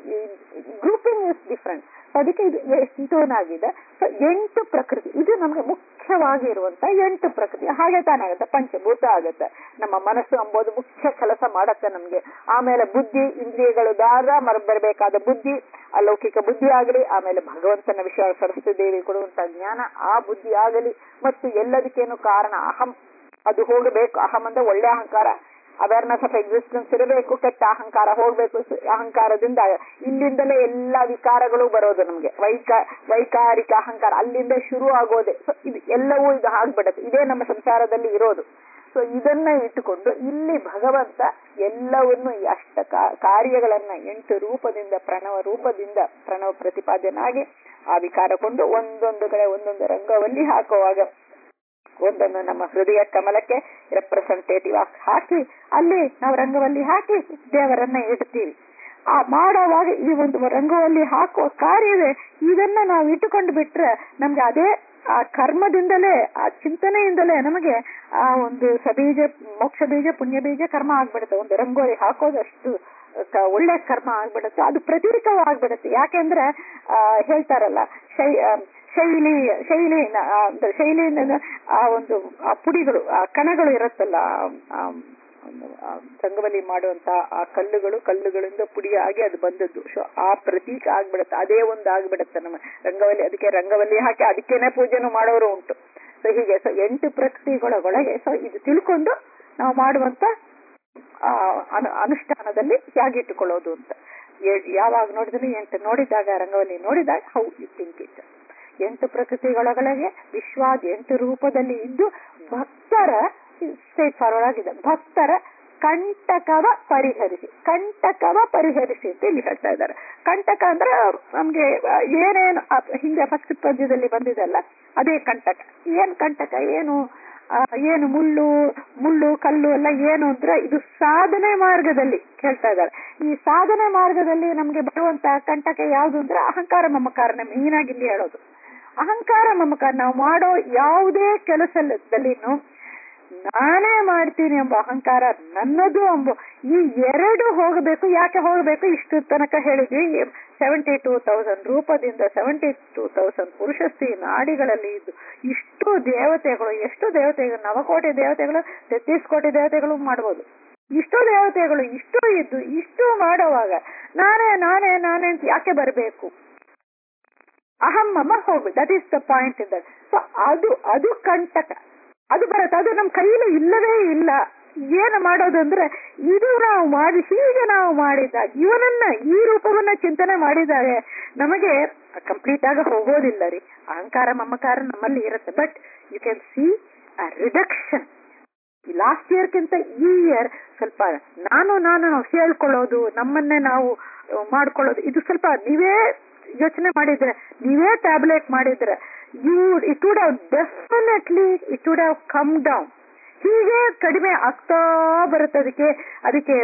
grouping is different ಅದಕ್ಕೆ ಇದು ಎಂಟೋನಾಗಿದೆ ಸೊ ಎಂಟು ಪ್ರಕೃತಿ ಇದು ನಮ್ಗೆ ಮುಖ್ಯವಾಗಿ ಇರುವಂತ ಎಂಟು ಪ್ರಕೃತಿ ಹಾಗೆ ತಾನಾಗುತ್ತೆ ಪಂಚಭೂತ ಆಗುತ್ತೆ ನಮ್ಮ ಮನಸ್ಸು ಎಂಬುದು ಮುಖ್ಯ ಕೆಲಸ ಮಾಡತ್ತೆ ನಮ್ಗೆ ಆಮೇಲೆ ಬುದ್ಧಿ ಇಂದ್ರಿಯಗಳು ದಾರ ಮರ ಬರಬೇಕಾದ ಬುದ್ಧಿ ಅಲೌಕಿಕ ಬುದ್ಧಿ ಆಗಲಿ ಆಮೇಲೆ ಭಗವಂತನ ವಿಷಯ ಸರಸ್ವತಿ ದೇವಿ ಕೊಡುವಂತ ಜ್ಞಾನ ಆ ಬುದ್ಧಿ ಆಗಲಿ ಮತ್ತು ಎಲ್ಲದಕ್ಕೇನು ಕಾರಣ ಅಹಂ ಅದು ಹೋಗಬೇಕು ಅಹಂ ಅಂದ್ರೆ ಒಳ್ಳೆ ಅಹಂಕಾರ ಅವೇರ್ನೆಸ್ ಆಫ್ ಎಕ್ಸಿಸ್ಟೆನ್ಸ್ ಇರಬೇಕು ಕೆಟ್ಟ ಅಹಂಕಾರ ಹೋಗ್ಬೇಕು ಸ- ಅಹಂಕಾರದಿಂದ ಇಲ್ಲಿಂದಲೇ ಎಲ್ಲಾ ವಿಕಾರಗಳು ಬರೋದು ನಮ್ಗೆ ವೈಕ ವೈಕಾರಿಕ ಅಹಂಕಾರ ಅಲ್ಲಿಂದ ಶುರು ಆಗೋದೆ ಸೊ ಇದು ಎಲ್ಲವೂ ಇದು ಆಗ್ಬಿಡತ್ತೆ ಇದೇ ನಮ್ಮ ಸಂಸಾರದಲ್ಲಿ ಇರೋದು ಸೊ ಇದನ್ನ ಇಟ್ಟುಕೊಂಡು ಇಲ್ಲಿ ಭಗವಂತ ಎಲ್ಲವನ್ನು ಈ ಅಷ್ಟ ಕಾ- ಕಾರ್ಯಗಳನ್ನ ಎಂಟು ರೂಪದಿಂದ ಪ್ರಣವ ರೂಪದಿಂದ ಪ್ರಣವ ಪ್ರತಿಪಾದನಾಗಿ ಆ ವಿಕಾರ ಕೊಂಡು ಒಂದೊಂದು ಕಡೆ ಒಂದೊಂದು ರಂಗವಲ್ಲಿ ಹಾಕುವಾಗ ಒಂದನ್ನು ನಮ್ಮ ಹೃದಯ ಕಮಲಕ್ಕೆ ರೆಪ್ರೆಸೆಂಟೇಟಿವ್ ಆಗಿ ಹಾಕಿ ಅಲ್ಲಿ ನಾವು ರಂಗವಲ್ಲಿ ಹಾಕಿ ದೇವರನ್ನ ಇಡ್ತೀವಿ ಆ ಮಾಡೋವಾಗ ಈ ಒಂದು ರಂಗವಲ್ಲಿ ಹಾಕುವ ಕಾರ್ಯವೇ ಇದನ್ನ ನಾವು ಇಟ್ಟುಕೊಂಡು ಬಿಟ್ರೆ ನಮ್ಗೆ ಅದೇ ಆ ಕರ್ಮದಿಂದಲೇ ಆ ಚಿಂತನೆಯಿಂದಲೇ ನಮಗೆ ಆ ಒಂದು ಸಬೀಜ ಮೋಕ್ಷ ಬೀಜ ಪುಣ್ಯ ಬೀಜ ಕರ್ಮ ಆಗ್ಬಿಡುತ್ತೆ ಒಂದು ರಂಗೋಲಿ ಹಾಕೋದಷ್ಟು ಕ- ಒಳ್ಳೆ ಕರ್ಮ ಆಗ್ಬಿಡುತ್ತೆ ಅದು ಪ್ರತೀಕವಾಗ್ಬಿಡುತ್ತೆ ಯಾಕೆಂದ್ರೆ ಆ, ಹೇಳ್ತಾರಲ್ಲ ಶೈ ಆ, ಶೈಲಿ ಶೈಲಿ ಆ, ಅಂದ್ರೆ ಶೈಲಿ ಅಂದ್ರೆ ಆ ಒಂದು ಆ ಪುಡಿಗಳು ಆ ಕಣಗಳು ಇರುತ್ತಲ್ಲ ಆ, ಆ, ಒಂದು ಆ ರಂಗವಲ್ಲಿ ಮಾಡುವಂತ ಆ ಕಲ್ಲುಗಳು ಕಲ್ಲುಗಳಿಂದ ಪುಡಿಯಾಗಿ ಅದು ಬಂದದ್ದು ಸೊ ಆ ಪ್ರತೀಕ ಆಗ್ಬಿಡುತ್ತೆ ಅದೇ ಒಂದು ಆಗ್ಬಿಡುತ್ತೆ ನಮ್ಮ ರಂಗವಲ್ಲಿ ಅದಕ್ಕೆ ರಂಗವಲ್ಲಿ ಹಾಕಿ ಅದಕ್ಕೇನೆ ಪೂಜೆನೂ ಮಾಡೋರು ಉಂಟು ಸೊ ಹೀಗೆ ಸೊ ಎಂಟು ಪ್ರಕೃತಿಗಳೊಳಗೆ ಸೊ ಇದು ತಿಳ್ಕೊಂಡು ನಾವು ಮಾಡುವಂತ ಆ, ಅನು- ಅನುಷ್ಠಾನದಲ್ಲಿ ಹೇಗಿಟ್ಟುಕೊಳ್ಳೋದು ಅಂತ ಏ- ಯಾವಾಗ ನೋಡಿದ್ರು ಎಂಟು ನೋಡಿದಾಗ ರಂಗವಲ್ಲಿ ನೋಡಿದಾಗ ಹೌ ಯು ಥಿಂಕ್ ಇಟ್ ಎಂಟು ಪ್ರಕೃತಿಗಳೊಳಗೆ ವಿಶ್ವಾದ ಎಂಟು ರೂಪದಲ್ಲಿ ಇದ್ದು ಭಕ್ತರ ಸ್ಟ್ರೇಟ್ ಫಾರ್ವರ್ಡ್ ಆಗಿದೆ ಭಕ್ತರ ಕಂಟಕವ ಪರಿಹರಿಸಿ ಕಂಟಕವ ಪರಿಹರಿಸಿ ಅಂತ ಇಲ್ಲಿ ಹೇಳ್ತಾ ಇದ್ದಾರೆ ಕಂಟಕ ಅಂದ್ರೆ ನಮ್ಗೆ ಆ, ಏನೇನು ಆ ಹಿಂದೆ ಫಸ್ಟ್ ಪದ್ಯದಲ್ಲಿ ಬಂದಿದೆಲ್ಲ ಅದೇ ಕಂಟಕ ಏನ್ ಕಂಟಕ ಏನು ಆ, ಏನು ಮುಳ್ಳು ಮುಳ್ಳು ಕಲ್ಲು ಎಲ್ಲ ಏನು ಅಂದ್ರೆ ಇದು ಸಾಧನೆ ಮಾರ್ಗದಲ್ಲಿ ಹೇಳ್ತಾ ಇದ್ದಾರೆ ಈ ಸಾಧನೆ ಮಾರ್ಗದಲ್ಲಿ ನಮ್ಗೆ ಬರುವಂತ ಕಂಟಕ ಯಾವುದು ಅಂದ್ರೆ ಅಹಂಕಾರ ಮಮಕಾರನ ಮೀನ್ ಆಗಿ ಇಲ್ಲಿ ಹೇಳೋದು ಅಹಂಕಾರ ಮಮಕಾರ ನಾವು ಮಾಡೋ ಯಾವುದೇ ಕೆಲಸದಲ್ಲಿನೂ ನಾನೇ ಮಾಡ್ತೀನಿ ಎಂಬ ಅಹಂಕಾರ ನನ್ನದು ಎಂಬ ಈ ಎರಡು ಹೋಗಬೇಕು ಯಾಕೆ ಹೋಗಬೇಕು ಇಷ್ಟು ತನಕ ಹೇಳಿದ್ವಿ ಸೆವೆಂಟಿ ಟೂ ತೌಸಂಡ್ ರೂಪದಿಂದ ಸೆವೆಂಟಿ ಟೂ ತೌಸಂಡ್ ಪುರುಷಸ್ತಿ ನಾಡಿಗಳಲ್ಲಿ ಇದ್ದು ಇಷ್ಟು ದೇವತೆಗಳು ಎಷ್ಟು ದೇವತೆಗಳು ನವಕೋಟಿ ದೇವತೆಗಳು ತೆತ್ತೀಸ್ ಕೋಟಿ ದೇವತೆಗಳು ಮಾಡ್ಬೋದು ಇಷ್ಟು ದೇವತೆಗಳು ಇಷ್ಟು ಇದ್ದು ಇಷ್ಟು ಮಾಡುವಾಗ ನಾನೇ ನಾನೇ ನಾನೇ ಅಂತ ಯಾಕೆ ಬರಬೇಕು ಅಹಂ ಮಮ ಹೋಗ್ಬೇಕು that is the point in that so ಅದು ಅದು ಕಂಟಕ ಅದು ಬರುತ್ತೆ ಅದು ನಮ್ಮ ಕೈಯಲ್ಲಿ ಇಲ್ಲವೇ ಇಲ್ಲ ಏನು ಮಾಡೋದು ಅಂದ್ರೆ ಇದು ನಾವು ಮಾಡಿ ಹೀಗೆ ನಾವು ಮಾಡಿದಾಗ ಇವನನ್ನ ಈ ರೂಪವನ್ನ ಚಿಂತನೆ ಮಾಡಿದಾಗ ನಮಗೆ ಕಂಪ್ಲೀಟ್ ಆಗಿ ಹೋಗೋದಿಲ್ಲ ರೀ ಅಹಂಕಾರ ಮಮಕಾರ ನಮ್ಮಲ್ಲಿ ಇರುತ್ತೆ but you can see a reduction last ಇಯರ್ಗಿಂತ ಈ ಇಯರ್ ಸ್ವಲ್ಪ ನಾನು ನಾನು ನಾವು ಹೇಳ್ಕೊಳ್ಳೋದು ನಮ್ಮನ್ನೇ ನಾವು ಅಹ್, ಮಾಡ್ಕೊಳ್ಳೋದು ಇದು ಸ್ವಲ್ಪ ನೀವೇ ಯೋಚನೆ ಮಾಡಿದ್ರೆ ನೀವೇ ಟ್ಯಾಬ್ಲೆಟ್ ಮಾಡಿದ್ರೆ you it would have definitely it would have come down ಹೀಗೆ ಕಡಿಮೆ ಆಗ್ತಾ ಬರುತ್ತೆ ಅದಕ್ಕೆ ಅದಕ್ಕೆ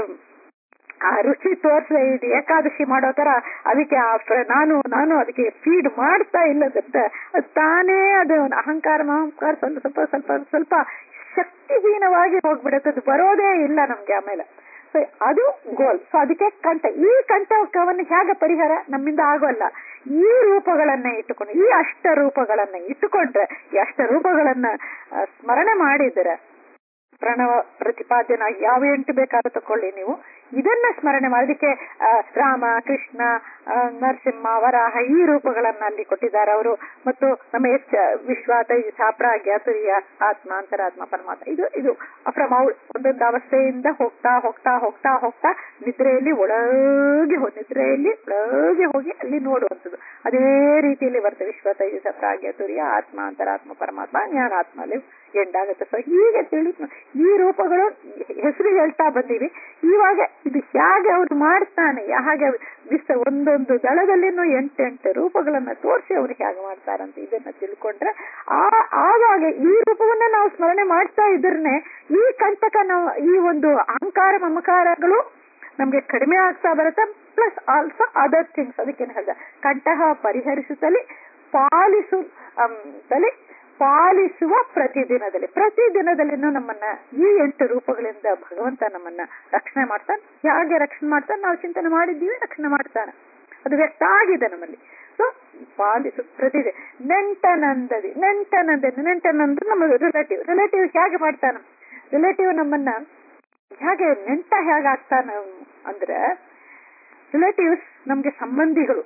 ಆ ರುಚಿ ತೋರಿಸದೆ ಇದು ಏಕಾದಶಿ ಮಾಡೋ ತರ ಅದಕ್ಕೆ ಆ ಫ್ರ- ನಾನು ನಾನು ಅದಕ್ಕೆ ಫೀಡ್ ಮಾಡ್ತಾ ಇಲ್ಲದಂತೆ ಅದು ತಾನೇ ಅದು ಅಹಂಕಾರ ಮಹಂಕಾರ ಸ್ವಲ್ಪ ಸ್ವಲ್ಪ ಸ್ವಲ್ಪ ಸ್ವಲ್ಪ ಶಕ್ತಿಹೀನವಾಗಿ ಹೋಗ್ಬಿಡುತ್ತೆ ಅದು ಬರೋದೇ ಇಲ್ಲ ನಮ್ಗೆ ಆಮೇಲೆ ಸೊ ಅದು ಗೋಲ್ ಸೊ ಅದಕ್ಕೆ ಕಂಠ ಈ ಕಂಠಕವನ್ನು ಹೇಗೆ ಪರಿಹಾರ ನಮ್ಮಿಂದ ಆಗೋಲ್ಲ ಈ ರೂಪಗಳನ್ನ ಇಟ್ಟುಕೊಂಡು ಈ ಅಷ್ಟ ರೂಪಗಳನ್ನ ಇಟ್ಟುಕೊಂಡ್ರೆ ಈ ಅಷ್ಟ ರೂಪಗಳನ್ನ ಆ, ಸ್ಮರಣೆ ಮಾಡಿದರೆ ಪ್ರಣವ ಪ್ರತಿಪಾದ್ಯನಾಗಿ ಯಾವ ಎಂಟು ಬೇಕಾದ್ರೂ ತಕೊಳ್ಳಿ ನೀವು ಇದನ್ನ ಸ್ಮರಣೆ ಮಾಡೋದಕ್ಕೆ ಆ, ರಾಮ ಕೃಷ್ಣ ಆ, ನರಸಿಂಹ ವರಾಹ ಈ ರೂಪಗಳನ್ನ ಅಲ್ಲಿ ಕೊಟ್ಟಿದ್ದಾರೆ ಅವರು ಮತ್ತು ನಮ್ಮ ಎಚ್ ವಿಶ್ವ ತೈಜಸ ಪ್ರಾಗ್ಯ ತುರ್ಯ ಆತ್ಮ ಅಂತರಾತ್ಮ ಪರಮಾತ್ಮ ಇದು ಇದು ಫ್ರಮ್ ಔಟ್ ಒಂದೊಂದು ಅವಸ್ಥೆಯಿಂದ ಹೋಗ್ತಾ ಹೋಗ್ತಾ ಹೋಗ್ತಾ ಹೋಗ್ತಾ ನಿದ್ರೆಯಲ್ಲಿ ಒಳಗೆ ಹೋ- ನಿದ್ರೆಯಲ್ಲಿ ಒಳಗೆ ಹೋಗಿ ಅಲ್ಲಿ ನೋಡುವಂಥದ್ದು ಅದೇ ರೀತಿಯಲ್ಲಿ ಬರ್ತದೆ ವಿಶ್ವ ತೈಜಸ ಪ್ರಾಗ್ಯ ತುರ್ಯ ಆತ್ಮ ಅಂತರಾತ್ಮ ಪರಮಾತ್ಮ ಜ್ಞಾನಾತ್ಮ ಅಲ್ಲಿ ಎಂಡಾಗುತ್ತೆ ಸೊ ಹೀಗೆ ತಿಳಿ ಈ ರೂಪಗಳು ಹೆಸರು ಹೇಳ್ತಾ ಬಂದೀವಿ ಇವಾಗ ಇದು ಹೇಗೆ ಅವ್ರು ಮಾಡ್ತಾನೆ ಹಾಗೆ ವಿಶ್ವ ಒಂದೊಂದು ದಳದಲ್ಲಿನೂ ಎಂಟೆಂಟು ರೂಪಗಳನ್ನ ತೋರಿಸಿ ಅವ್ರು ಹೇಗೆ ಮಾಡ್ತಾರಂತ ಇದನ್ನ ತಿಳ್ಕೊಂಡ್ರೆ ಆ ಆವಾಗ ಈ ರೂಪವನ್ನ ನಾವು ಸ್ಮರಣೆ ಮಾಡ್ತಾ ಇದ್ರನೆ ಈ ಕಂಟಕ ನಾವು ಈ ಒಂದು ಅಹಂಕಾರ ಮಮಕಾರಗಳು ನಮ್ಗೆ ಕಡಿಮೆ ಆಗ್ತಾ ಬರುತ್ತೆ ಪ್ಲಸ್ ಆಲ್ಸೋ ಅದರ್ ಥಿಂಗ್ಸ್ ಅದಕ್ಕೇನು ಹೇಳಿದೆ ಕಂಠಃ ಪರಿಹರಿಸುತ್ತಲೇ ಪಾಲಿಸು ಅಮ್, ತಲೆ ಪಾಲಿಸುವ ಪ್ರತಿದಿನದಲ್ಲಿ ಪ್ರತಿದಿನದಲ್ಲಿನೂ ನಮ್ಮನ್ನ ಈ ಎಂಟು ರೂಪಗಳಿಂದ ಭಗವಂತ ನಮ್ಮನ್ನ ರಕ್ಷಣೆ ಮಾಡ್ತಾನೆ ಹೇಗೆ ರಕ್ಷಣೆ ಮಾಡ್ತಾನೆ ನಾವು ಚಿಂತನೆ ಮಾಡಿದ್ದೀವಿ ರಕ್ಷಣೆ ಮಾಡ್ತಾನೆ ಅದು ವ್ಯಕ್ತ ಆಗಿದೆ ನಮ್ಮಲ್ಲಿ ಸೊ ಪಾಲಿಸು ಪ್ರತಿದಿನ ನೆಂಟನಂದದಿ ನೆಂಟನಂದ ನೆಂಟನಂದ್ರೆ ನಮ್ಮ ರಿಲೇಟಿವ್ ರಿಲೇಟಿವ್ ಹೇಗೆ ಮಾಡ್ತಾನೆ ರಿಲೇಟಿವ್ ನಮ್ಮನ್ನ ಹೇಗೆ ನೆಂಟ ಹೇಗಾಗ್ತಾನ ಅಂದ್ರೆ ರಿಲೇಟಿವ್ಸ್ ನಮ್ಗೆ ಸಂಬಂಧಿಗಳು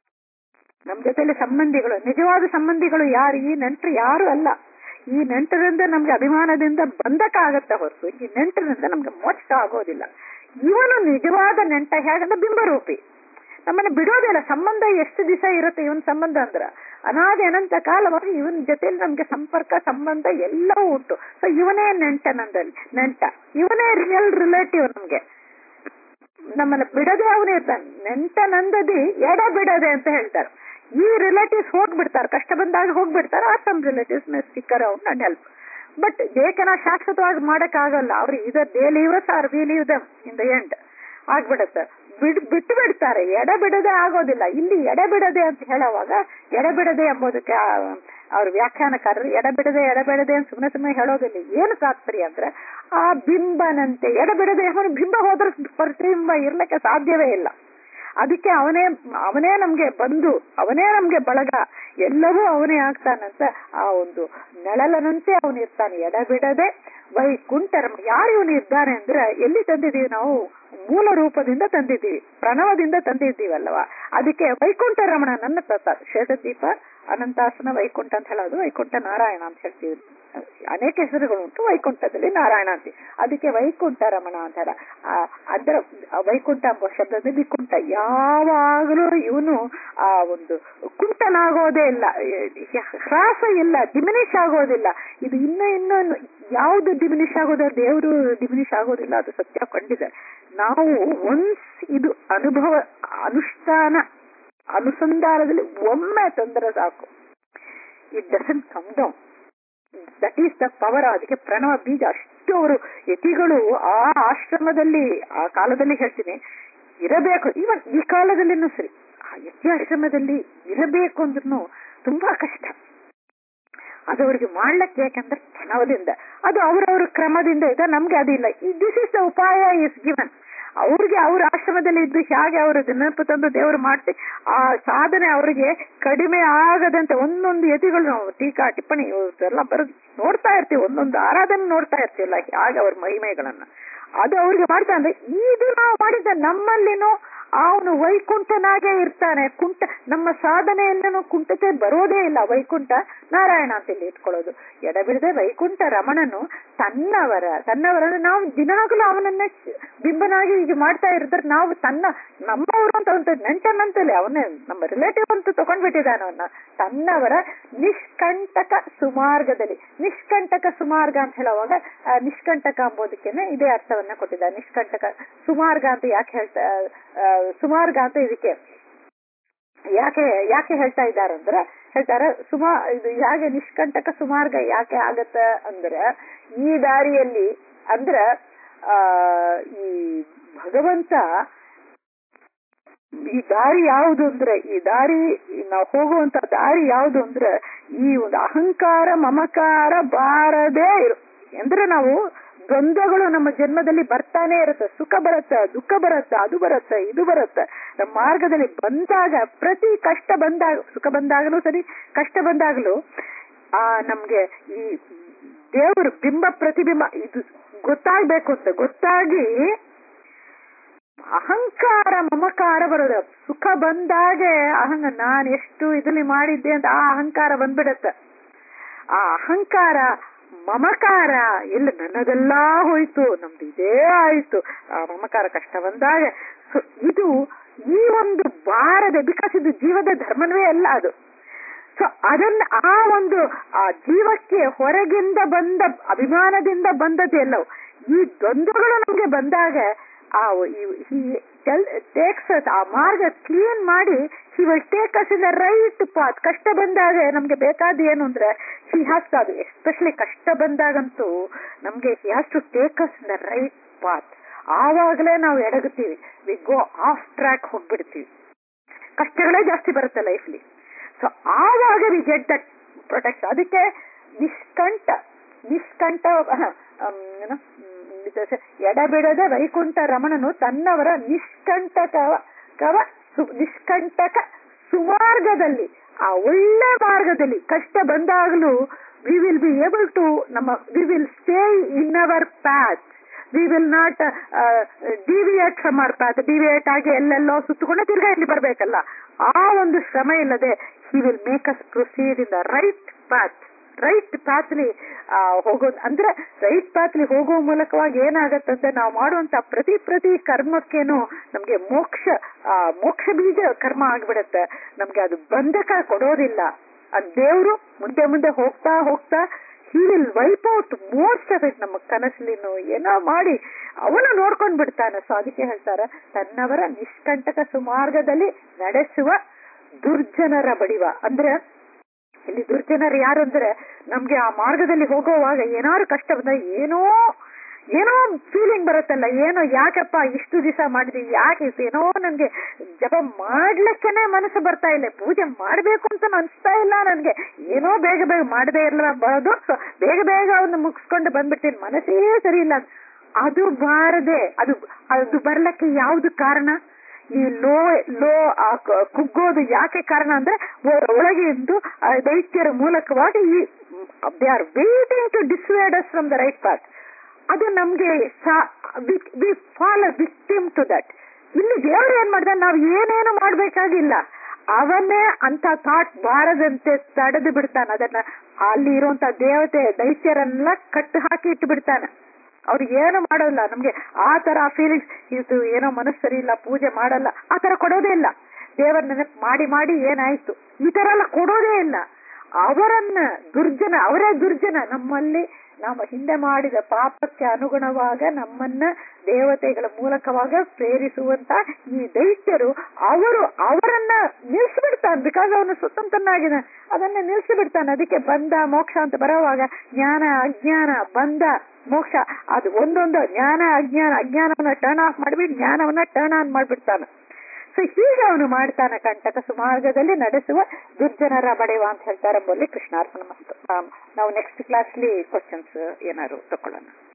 ನಮ್ ಜೊತೆಲಿ ಸಂಬಂಧಿಗಳು ನಿಜವಾದ ಸಂಬಂಧಿಗಳು ಯಾರು ಈ ನೆಂಟರು ಯಾರು ಅಲ್ಲ ಈ ನೆಂಟರಿಂದ ನಮ್ಗೆ ಅಭಿಮಾನದಿಂದ ಬಂಧಕ ಆಗತ್ತೆ ಹೊರತು ಈ ನೆಂಟರಿಂದ ನಮ್ಗೆ ಮೋಕ್ಷ ಆಗೋದಿಲ್ಲ ಇವನು ನಿಜವಾದ ನೆಂಟ ಹೇಗಂದ್ರೆ ಬಿಂಬರೂಪಿ ನಮ್ಮನ್ನ ಬಿಡೋದಿಲ್ಲ ಸಂಬಂಧ ಎಷ್ಟು ದಿವಸ ಇರುತ್ತೆ ಇವನ್ ಸಂಬಂಧ ಅಂದ್ರ ಅನಾದಿ ಅನಂತ ಕಾಲವಾಗಿ ಇವನ್ ಜೊತೆಲಿ ನಮ್ಗೆ ಸಂಪರ್ಕ ಸಂಬಂಧ ಎಲ್ಲವೂ ಉಂಟು ಸೊ ಇವನೇ ನೆಂಟ ನಂದಲ್ಲಿ ನೆಂಟ ಇವನೇ ರಿಯಲ್ ರಿಲೇಟಿವ್ ನಮ್ಗೆ ನಮ್ಮನ್ನ ಬಿಡದೆ ಅವನೇ ಇರ್ತಾನೆ ನೆಂಟ ನಂದದಿ ಎಡ ಬಿಡದೆ ಅಂತ ಹೇಳ್ತಾರೆ ಈ ರಿಲೇಟಿವ್ಸ್ ಹೋಗ್ಬಿಡ್ತಾರೆ ಕಷ್ಟ ಬಂದಾಗ ಹೋಗ್ಬಿಡ್ತಾರೆ ಆ some relatives may stick around and help but ಬೇಕನ ಶಾಶ್ವತವಾಗಿ ಮಾಡಕ್ ಆಗಲ್ಲ ಅವ್ರು ಇದರ್ they leave or we leave them in the end ಆಗ್ಬಿಡತ್ತೆ ಬಿಡ್ ಬಿಟ್ಟು ಬಿಡ್ತಾರೆ ಎಡೆ ಬಿಡದೆ ಆಗೋದಿಲ್ಲ ಇಲ್ಲಿ ಎಡೆ ಬಿಡದೆ ಅಂತ ಹೇಳುವಾಗ ಎಡೆ ಬಿಡದೆ ಎಂಬುದಕ್ಕೆ ಆ, ಅವ್ರ ವ್ಯಾಖ್ಯಾನಕಾರರು ಎಡಬಿಡದೆ ಎಡಬಿಡದೆ ಅಂತ ಸುಮ್ಮನೆ ಸುಮ್ಮನೆ ಹೇಳೋದಿಲ್ಲ ಏನು ತಾತ್ಪರ್ಯ ಅಂದ್ರೆ ಆ ಬಿಂಬನಂತೆ ಎಡಬಿಡದೆ ಅವನು ಬಿಂಬ ಹೋದ್ರೆ ಪ್ರತಿಬಿಂಬ ಇರ್ಲಿಕ್ಕೆ ಸಾಧ್ಯವೇ ಇಲ್ಲ ಅದಕ್ಕೆ ಅವನೇ ಅವನೇ ನಮ್ಗೆ ಬಂದು ಅವನೇ ನಮ್ಗೆ ಬಳಗ ಎಲ್ಲವೂ ಅವನೇ ಆಗ್ತಾನಂತ ಆ ಒಂದು ನೆಳಲನಂತೆ ಅವನು ಇರ್ತಾನೆ ಎಡಬಿಡದೆ ವೈಕುಂಠ ರಮಣ ಯಾರು ಇವನು ಇದ್ದಾನೆ ಅಂದ್ರೆ ಎಲ್ಲಿ ತಂದಿದೀವಿ ನಾವು ಮೂಲ ರೂಪದಿಂದ ತಂದಿದ್ದೀವಿ ಪ್ರಣವದಿಂದ ತಂದಿದ್ದೀವಲ್ವ ಅದಕ್ಕೆ ವೈಕುಂಠ ರಮಣನನ್ನ ತತ್ತ ಶ್ವೇತದೀಪ ಅನಂತಾಸನ ವೈಕುಂಠ ಅಂತ ಹೇಳೋದು ವೈಕುಂಠ ನಾರಾಯಣ ಅಂತ ಹೇಳ್ತೀವಿ ಅನೇಕ ಹೆಸರುಗಳು ಉಂಟು ವೈಕುಂಠದಲ್ಲಿ ನಾರಾಯಣ ಅಂತೀವಿ ಅದಕ್ಕೆ ವೈಕುಂಠ ರಮಣ ಅಂತ ಹೇಳ ಆ, ಅದರ ಆ ವೈಕುಂಠ ಎಂಬ ಶಬ್ದದಲ್ಲಿ ಕುಂಠ ಯಾವಾಗಲೂ ಇವನು ಆ ಒಂದು ಕುಂಟನಾಗೋದೇ ಇಲ್ಲ ಎ- ಹ್ರಾಸ ಇಲ್ಲ ಡಿಮಿನಿಷ್ ಆಗೋದಿಲ್ಲ ಇದು ಇನ್ನು ಇನ್ನು ಇನ್ನು ಯಾವುದು ಡಿಮಿನಿಷ್ ಆಗೋದು ದೇವರು ಡಿಮಿನಿಷ್ ಆಗೋದಿಲ್ಲ ಅದು ಸತ್ಯ ಕಂಡಿದೆ ನಾವು ಒನ್ಸ್ ಇದು ಅನುಭವ ಅನುಷ್ಠಾನ ಅನುಸಂಧಾನದಲ್ಲಿ ಒಮ್ಮೆ ತಂದ್ರೆ ಸಾಕು it doesn't come down that is the power ಅದಕ್ಕೆ ಪ್ರಣವ ಬೀಜ ಅಷ್ಟು ಅವರು ಯತಿಗಳು ಆ ಆಶ್ರಮದಲ್ಲಿ ಆ ಕಾಲದಲ್ಲಿ ಹೇಳ್ತೀನಿ ಇರಬೇಕು ಇವನ್ ಈ ಕಾಲದಲ್ಲಿನೂ ಸರಿ ಆ ಯತಿ ಆಶ್ರಮದಲ್ಲಿ ಇರಬೇಕು ಅಂದ್ರೂ ತುಂಬಾ ಕಷ್ಟ ಅದು ಅವ್ರಿಗೆ ಮಾಡ್ಲಕ್ಕೆ ಯಾಕಂದ್ರೆ ಪ್ರಣವದಿಂದ ಅದು ಅವರವ್ರ ಕ್ರಮದಿಂದ ಇದೆ ನಮ್ಗೆ ಅದಿಲ್ಲ ದಿಸ್ ಇಸ್ ದ ಉಪಾಯ ಇಸ್ ಗಿವನ್ ಅವ್ರಿಗೆ ಅವ್ರ ಆಶ್ರಮದಲ್ಲಿ ಇದ್ದು ಹೇಗೆ ಅವರು ನೆನಪು ತಂದು ದೇವರು ಮಾಡ್ತಿ ಆ ಸಾಧನೆ ಅವರಿಗೆ ಕಡಿಮೆ ಆಗದಂತೆ ಒಂದೊಂದು ಯತಿಗಳು ನಾವು ಟೀಕಾ ಟಿಪ್ಪಣಿ ಎಲ್ಲ ಬರೋದು ನೋಡ್ತಾ ಇರ್ತೀವಿ ಒಂದೊಂದು ಆರಾಧನೆ ನೋಡ್ತಾ ಇರ್ತೀವಲ್ಲ ಹಾಗೆ ಅವ್ರ ಮಹಿಮೆಗಳನ್ನ ಅದು ಅವ್ರಿಗೆ ಮಾಡ್ತಾ ಅಂದ್ರೆ ಇದು ನಾವು ಮಾಡಿದ ನಮ್ಮಲ್ಲಿನೂ ಅವನು ವೈಕುಂಠನಾಗೇ ಇರ್ತಾನೆ ಕುಂಟ ನಮ್ಮ ಸಾಧನೆಯಲ್ಲೂ ಕುಂಠತೆ ಬರೋದೇ ಇಲ್ಲ ವೈಕುಂಠ ನಾರಾಯಣ ಅಂತ ಇಲ್ಲಿ ಇಟ್ಕೊಳ್ಳೋದು ಎಡಬಿಡದೆ ವೈಕುಂಠ ರಮಣನು ತನ್ನವರ ತನ್ನವರ ನಾವು ದಿನಾಗಲೂ ಅವನನ್ನ ಬಿಂಬನಾಗಿ ಈಗ ಮಾಡ್ತಾ ಇರ್ತಾರೆ ನಾವು ತನ್ನ ನಮ್ಮವರು ಅಂತ ಒಂದು ನೆಂಟನ್ನಂತಲೇ ಅವನೇ ನಮ್ಮ ರಿಲೇಟಿವ್ ಅಂತ ತಗೊಂಡ್ಬಿಟ್ಟಿದ್ದಾನೆ ಅವನ್ನ ತನ್ನವರ ನಿಷ್ಕಂಟಕ ಸುಮಾರ್ಗದಲ್ಲಿ ನಿಷ್ಕಂಟಕ ಸುಮಾರ್ಗ ಅಂತ ಹೇಳುವಾಗ ಆ, ನಿಷ್ಕಂಟಕ ಅಂಬೋದಕ್ಕೇನೆ ಇದೇ ಅರ್ಥವನ್ನ ಕೊಟ್ಟಿದ್ದಾರೆ ನಿಷ್ಕಂಟಕ ಸುಮಾರ್ಗ ಅಂತ ಯಾಕೆ ಹೇಳ್ತಾ ಆ, ಸುಮಾರ್ಗ ಅಂತ ಇದಕ್ಕೆ ಯಾಕೆ ಯಾಕೆ ಹೇಳ್ತಾ ಇದ್ದಾರೆ ಅಂದ್ರೆ ಹೇಳ್ತಾರೆ ಸುಮಾ ಇದು ಯಾಕೆ ನಿಷ್ಕಂಟಕ ಸುಮಾರ್ಗ ಯಾಕೆ ಆಗತ್ತ ಅಂದ್ರೆ ಈ ದಾರಿಯಲ್ಲಿ ಅಂದ್ರ ಆ ಈ ಭಗವಂತ ಈ ದಾರಿ ಯಾವುದು ಅಂದ್ರೆ ಈ ದಾರಿ ನಾವು ಹೋಗುವಂತ ದಾರಿ ಯಾವುದು ಅಂದ್ರೆ ಈ ಒಂದು ಅಹಂಕಾರ ಮಮಕಾರ ಬಾರದೇ ಇರು ಅಂದ್ರೆ ನಾವು ದ್ವಂದ್ವಗಳು ನಮ್ಮ ಜನ್ಮದಲ್ಲಿ ಬರ್ತಾನೆ ಇರುತ್ತೆ ಸುಖ ಬರುತ್ತೆ ದುಃಖ ಬರುತ್ತೆ ಅದು ಬರುತ್ತೆ ಇದು ಬರುತ್ತೆ ನಮ್ಮ ಮಾರ್ಗದಲ್ಲಿ ಬಂದಾಗ ಪ್ರತಿ ಕಷ್ಟ ಬಂದಾಗ ಸುಖ ಬಂದಾಗಲೂ ಸರಿ ಕಷ್ಟ ಬಂದಾಗಲೂ ಆ ನಮ್ಗೆ ಈ ದೇವರು ಬಿಂಬ ಪ್ರತಿಬಿಂಬ ಇದು ಗೊತ್ತಾಗ್ಬೇಕು ಅಂತ ಗೊತ್ತಾಗಿ ಅಹಂಕಾರ ಮಮಕಾರ ಬರೋದು ಸುಖ ಬಂದಾಗೆ ಅಹಂಗ ನಾನು ಎಷ್ಟು ಇದ್ರಲ್ಲಿ ಮಾಡಿದ್ದೆ ಅಂತ ಆ ಅಹಂಕಾರ ಬಂದ್ಬಿಡತ್ತೆ ಆ ಅಹಂಕಾರ ಮಮಕಾರ ಎಲ್ಲ ನನ್ನದೆಲ್ಲ ಹೋಯ್ತು ನಮ್ದು ಇದೇ ಆಯ್ತು ಆ ಮಮಕಾರ ಕಷ್ಟ ಬಂದಾಗ ಸೊ ಇದು ಈ ಒಂದು ಬಾರದ ಬಿಕಾಸ್ ಇದು ಜೀವದ ಧರ್ಮವೇ ಅಲ್ಲ ಅದು ಸೊ ಅದನ್ನ ಆ ಒಂದು ಆ ಜೀವಕ್ಕೆ ಹೊರಗಿಂದ ಬಂದ ಅಭಿಮಾನದಿಂದ ಬಂದದ್ದು ಎಲ್ಲವು ಈ ದ್ವಂದ್ವಗಳು ನಮ್ಗೆ ಬಂದಾಗ ಆ ಟೇಕ್ಸ್ ಆ ಮಾರ್ಗ ಕ್ಲೀನ್ ಮಾಡಿ he will take us in the right path ಕಷ್ಟ ಬಂದಾಗ ನಮ್ಗೆ ಬೇಕಾದ ಏನು ಅಂದ್ರೆ ಹಿ ಹ್ಯಾಸ್ ಟು ಅದು ಎಸ್ಪೆಷಲಿ ಕಷ್ಟ ಬಂದಾಗಂತೂ ನಮ್ಗೆ he has to take us in the right path ಆವಾಗಲೇ ನಾವು ಎಡಗುತ್ತೀವಿ ವಿ ಗೋ ಆಫ್ ಟ್ರ್ಯಾಕ್ ಹೋಗ್ಬಿಡ್ತೀವಿ ಕಷ್ಟಗಳೇ ಜಾಸ್ತಿ ಬರುತ್ತೆ ಲೈಫ್ಲಿ ಸೊ ಆವಾಗ ವಿ ಗೆಟ್ ದಟ್ ಪ್ರೊಟೆಕ್ಷನ್ ಅದಕ್ಕೆ ನಿಷ್ಕಂಠ ನಿಷ್ಕಂಠ ಹ, ಅಮ್, ಏನು, ಮ್, ಇದು ಸ- ಎಡಬಿಡದ ವೈಕುಂಠ ರಮಣನು ತನ್ನವರ ನಿಷ್ಕಂಟಕ ಕವ ಸು- ನಿಷ್ಕಂಟಕ ಸುಮಾರ್ಗದಲ್ಲಿ ಆ ಒಳ್ಳೆ ಮಾರ್ಗದಲ್ಲಿ ಕಷ್ಟ ಬಂದಾಗಲೂ we will be able to ನಮ್ಮ we will stay in our path we will not deviate from our path deviate ಆಗಿ ಎಲ್ಲೆಲ್ಲೋ ಸುತ್ತಕೊಂಡು ತಿರ್ಗಾ ಇಲ್ಲಿ ಬರ್ಬೇಕಲ್ಲ ಆ ಒಂದು ಶ್ರಮ ಇಲ್ಲದೆ he will make us proceed in the right path right ಪಾತ್ಲಿ ಹೋಗೋದು ಅಂದ್ರೆ ರೈಟ್ ಪಾತ್ಲಿ ಹೋಗುವ ಮೂಲಕವಾಗಿ ಏನಾಗತ್ತಂದ್ರೆ ನಾವು ಮಾಡುವಂತ ಪ್ರತಿ ಪ್ರತಿ ಕರ್ಮಕ್ಕೇನು ನಮ್ಗೆ ಮೋಕ್ಷ ಆ, ಮೋಕ್ಷ ಬೀಜ ಕರ್ಮ ಆಗ್ಬಿಡತ್ತೆ ನಮ್ಗೆ ಅದು ಬಂಧಕ ಕೊಡೋದಿಲ್ಲ ಅದ್ ದೇವ್ರು ಮುಂದೆ ಮುಂದೆ ಹೋಗ್ತಾ ಹೋಗ್ತಾ he will wipe out most of it ನಮ್ಮ ಕನಸಲಿನು ಏನೋ ಮಾಡಿ ಅವನು ನೋಡ್ಕೊಂಡ್ ಬಿಡ್ತಾನೆ ಸೊ ಅದಕ್ಕೆ ಹೇಳ್ತಾರೆ ತನ್ನವರ ನಿಷ್ಕಂಟಕ ಸುಮಾರ್ಗದಲ್ಲಿ ನಡೆಸುವ ದುರ್ಜನರ ಬಡಿವ ಅಂದ್ರೆ ಇಲ್ಲಿ ದುರ್ಜನರು ಯಾರು ಅಂದ್ರೆ ನಮ್ಗೆ ಆ ಮಾರ್ಗದಲ್ಲಿ ಹೋಗುವಾಗ ಏನಾದ್ರು ಕಷ್ಟ ಬಂದಾಗ ಏನೋ ಏನೋ ಫೀಲಿಂಗ್ ಬರುತ್ತಲ್ಲ ಏನೋ ಯಾಕಪ್ಪ ಇಷ್ಟು ದಿವಸ ಮಾಡಿದ್ವಿ ಯಾಕೆ ಏನೋ ನನ್ಗೆ ಜಪ ಮಾಡ್ಲಿಕ್ಕೇನೆ ಮನಸ್ಸು ಬರ್ತಾ ಇಲ್ಲ ಪೂಜೆ ಮಾಡ್ಬೇಕು ಅಂತ ಅನ್ಸ್ತಾ ಇಲ್ಲ ನನ್ಗೆ ಏನೋ ಬೇಗ ಬೇಗ ಮಾಡದೇ ಇರಬಹುದು ಬೇಗ ಬೇಗ ಅವನ್ನ ಮುಗಿಸ್ಕೊಂಡು ಬಂದ್ಬಿಡ್ತೀನಿ ಮನಸ್ಸೇ ಸರಿ ಇಲ್ಲ ಅದು ಬಾರದೆ ಅದು ಅದು ಬರ್ಲಕ್ಕೆ ಯಾವ್ದು ಕಾರಣ ಈ ಲೋ ಲೋ ಆ ಕ- ಕುಗ್ಗೋದು ಯಾಕೆ ಕಾರಣ ಅಂದ್ರೆ ಒ- ಒಳಗೆ ಇದ್ದು ಆ ದೈತ್ಯರ ಮೂಲಕವಾಗಿ ಈ they are waiting to dissuade us from the right path ಅದು ನಮ್ಗೆ we fall victim to that ಇಲ್ಲಿ ದೇವರು ಏನ್ ಮಾಡ್ದ ನಾವು ಏನೇನು ಮಾಡ್ಬೇಕಾಗಿಲ್ಲ ಅವನೇ ಅಂತ ಥಾಟ್ ಬಾರದಂತೆ ತಡೆದು ಬಿಡ್ತಾನೆ ಅದನ್ನ ಅಲ್ಲಿ ಇರುವಂತ ದೇವತೆ ದೈತ್ಯರನ್ನೆಲ್ಲ ಕಟ್ಟು ಹಾಕಿ ಇಟ್ಟು ಬಿಡ್ತಾನೆ ಅವ್ರಿಗೆ ಏನು ಮಾಡೋಲ್ಲ ನಮ್ಗೆ ಆ ತರ ಫೀಲಿಂಗ್ಸ್ ಇದು ಏನೋ ಮನಸ್ಸು ಸರಿ ಇಲ್ಲ ಪೂಜೆ ಮಾಡಲ್ಲ ಆ ತರ ಕೊಡೋದೇ ಇಲ್ಲ ದೇವರ ನೆನಪು ಮಾಡಿ ಮಾಡಿ ಏನಾಯ್ತು ಈ ತರ ಎಲ್ಲ ಕೊಡೋದೇ ಇಲ್ಲ ಅವರನ್ನ ದುರ್ಜನ ಅವರೇ ದುರ್ಜನ ನಮ್ಮಲ್ಲಿ ನಾವು ಹಿಂದೆ ಮಾಡಿದ ಪಾಪಕ್ಕೆ ಅನುಗುಣವಾಗ ನಮ್ಮನ್ನ ದೇವತೆಗಳ ಮೂಲಕವಾಗ ಪ್ರೇರಿಸುವಂತ ಈ ದೈತ್ಯರು ಅವರು ಅವರನ್ನ ನಿಲ್ಸಿಬಿಡ್ತಾನೆ ಬಿಕಾಸ್ ಅವನು ಸ್ವತಂತ್ರನಾಗಿದ್ದಾನೆ ಅದನ್ನ ನಿಲ್ಸಿಬಿಡ್ತಾನೆ ಅದಕ್ಕೆ ಬಂದ ಮೋಕ್ಷ ಅಂತ ಬರೋವಾಗ ಜ್ಞಾನ ಅಜ್ಞಾನ ಬಂದ ಮೋಕ್ಷ ಅದು ಒಂದೊಂದು ಜ್ಞಾನ ಅಜ್ಞಾನ ಅಜ್ಞಾನವನ್ನ ಟರ್ನ್ ಆಫ್ ಮಾಡಿಬಿಟ್ಟು ಜ್ಞಾನವನ್ನ ಟರ್ನ್ ಆನ್ ಮಾಡ್ಬಿಡ್ತಾನೆ ಸೊ ಹೀಗೆ ಅವನು ಮಾಡ್ತಾನೆ ಕಂಟಕ ಸುಮಾರ್ಗದಲ್ಲಿ ನಡೆಸುವ ದುರ್ಜನರ ಬಡೆವ ಅಂತ ಹೇಳ್ತಾರೆ ಎಂಬಲ್ಲಿ ಕೃಷ್ಣಾರ್ಪಣ ಮಸ್ತು ನಾವು ನೆಕ್ಸ್ಟ್ ಕ್ಲಾಸ್ಲಿ ಕ್ವಶನ್ಸ್ ಏನಾದ್ರು ತಕೊಳ್ಳೋಣ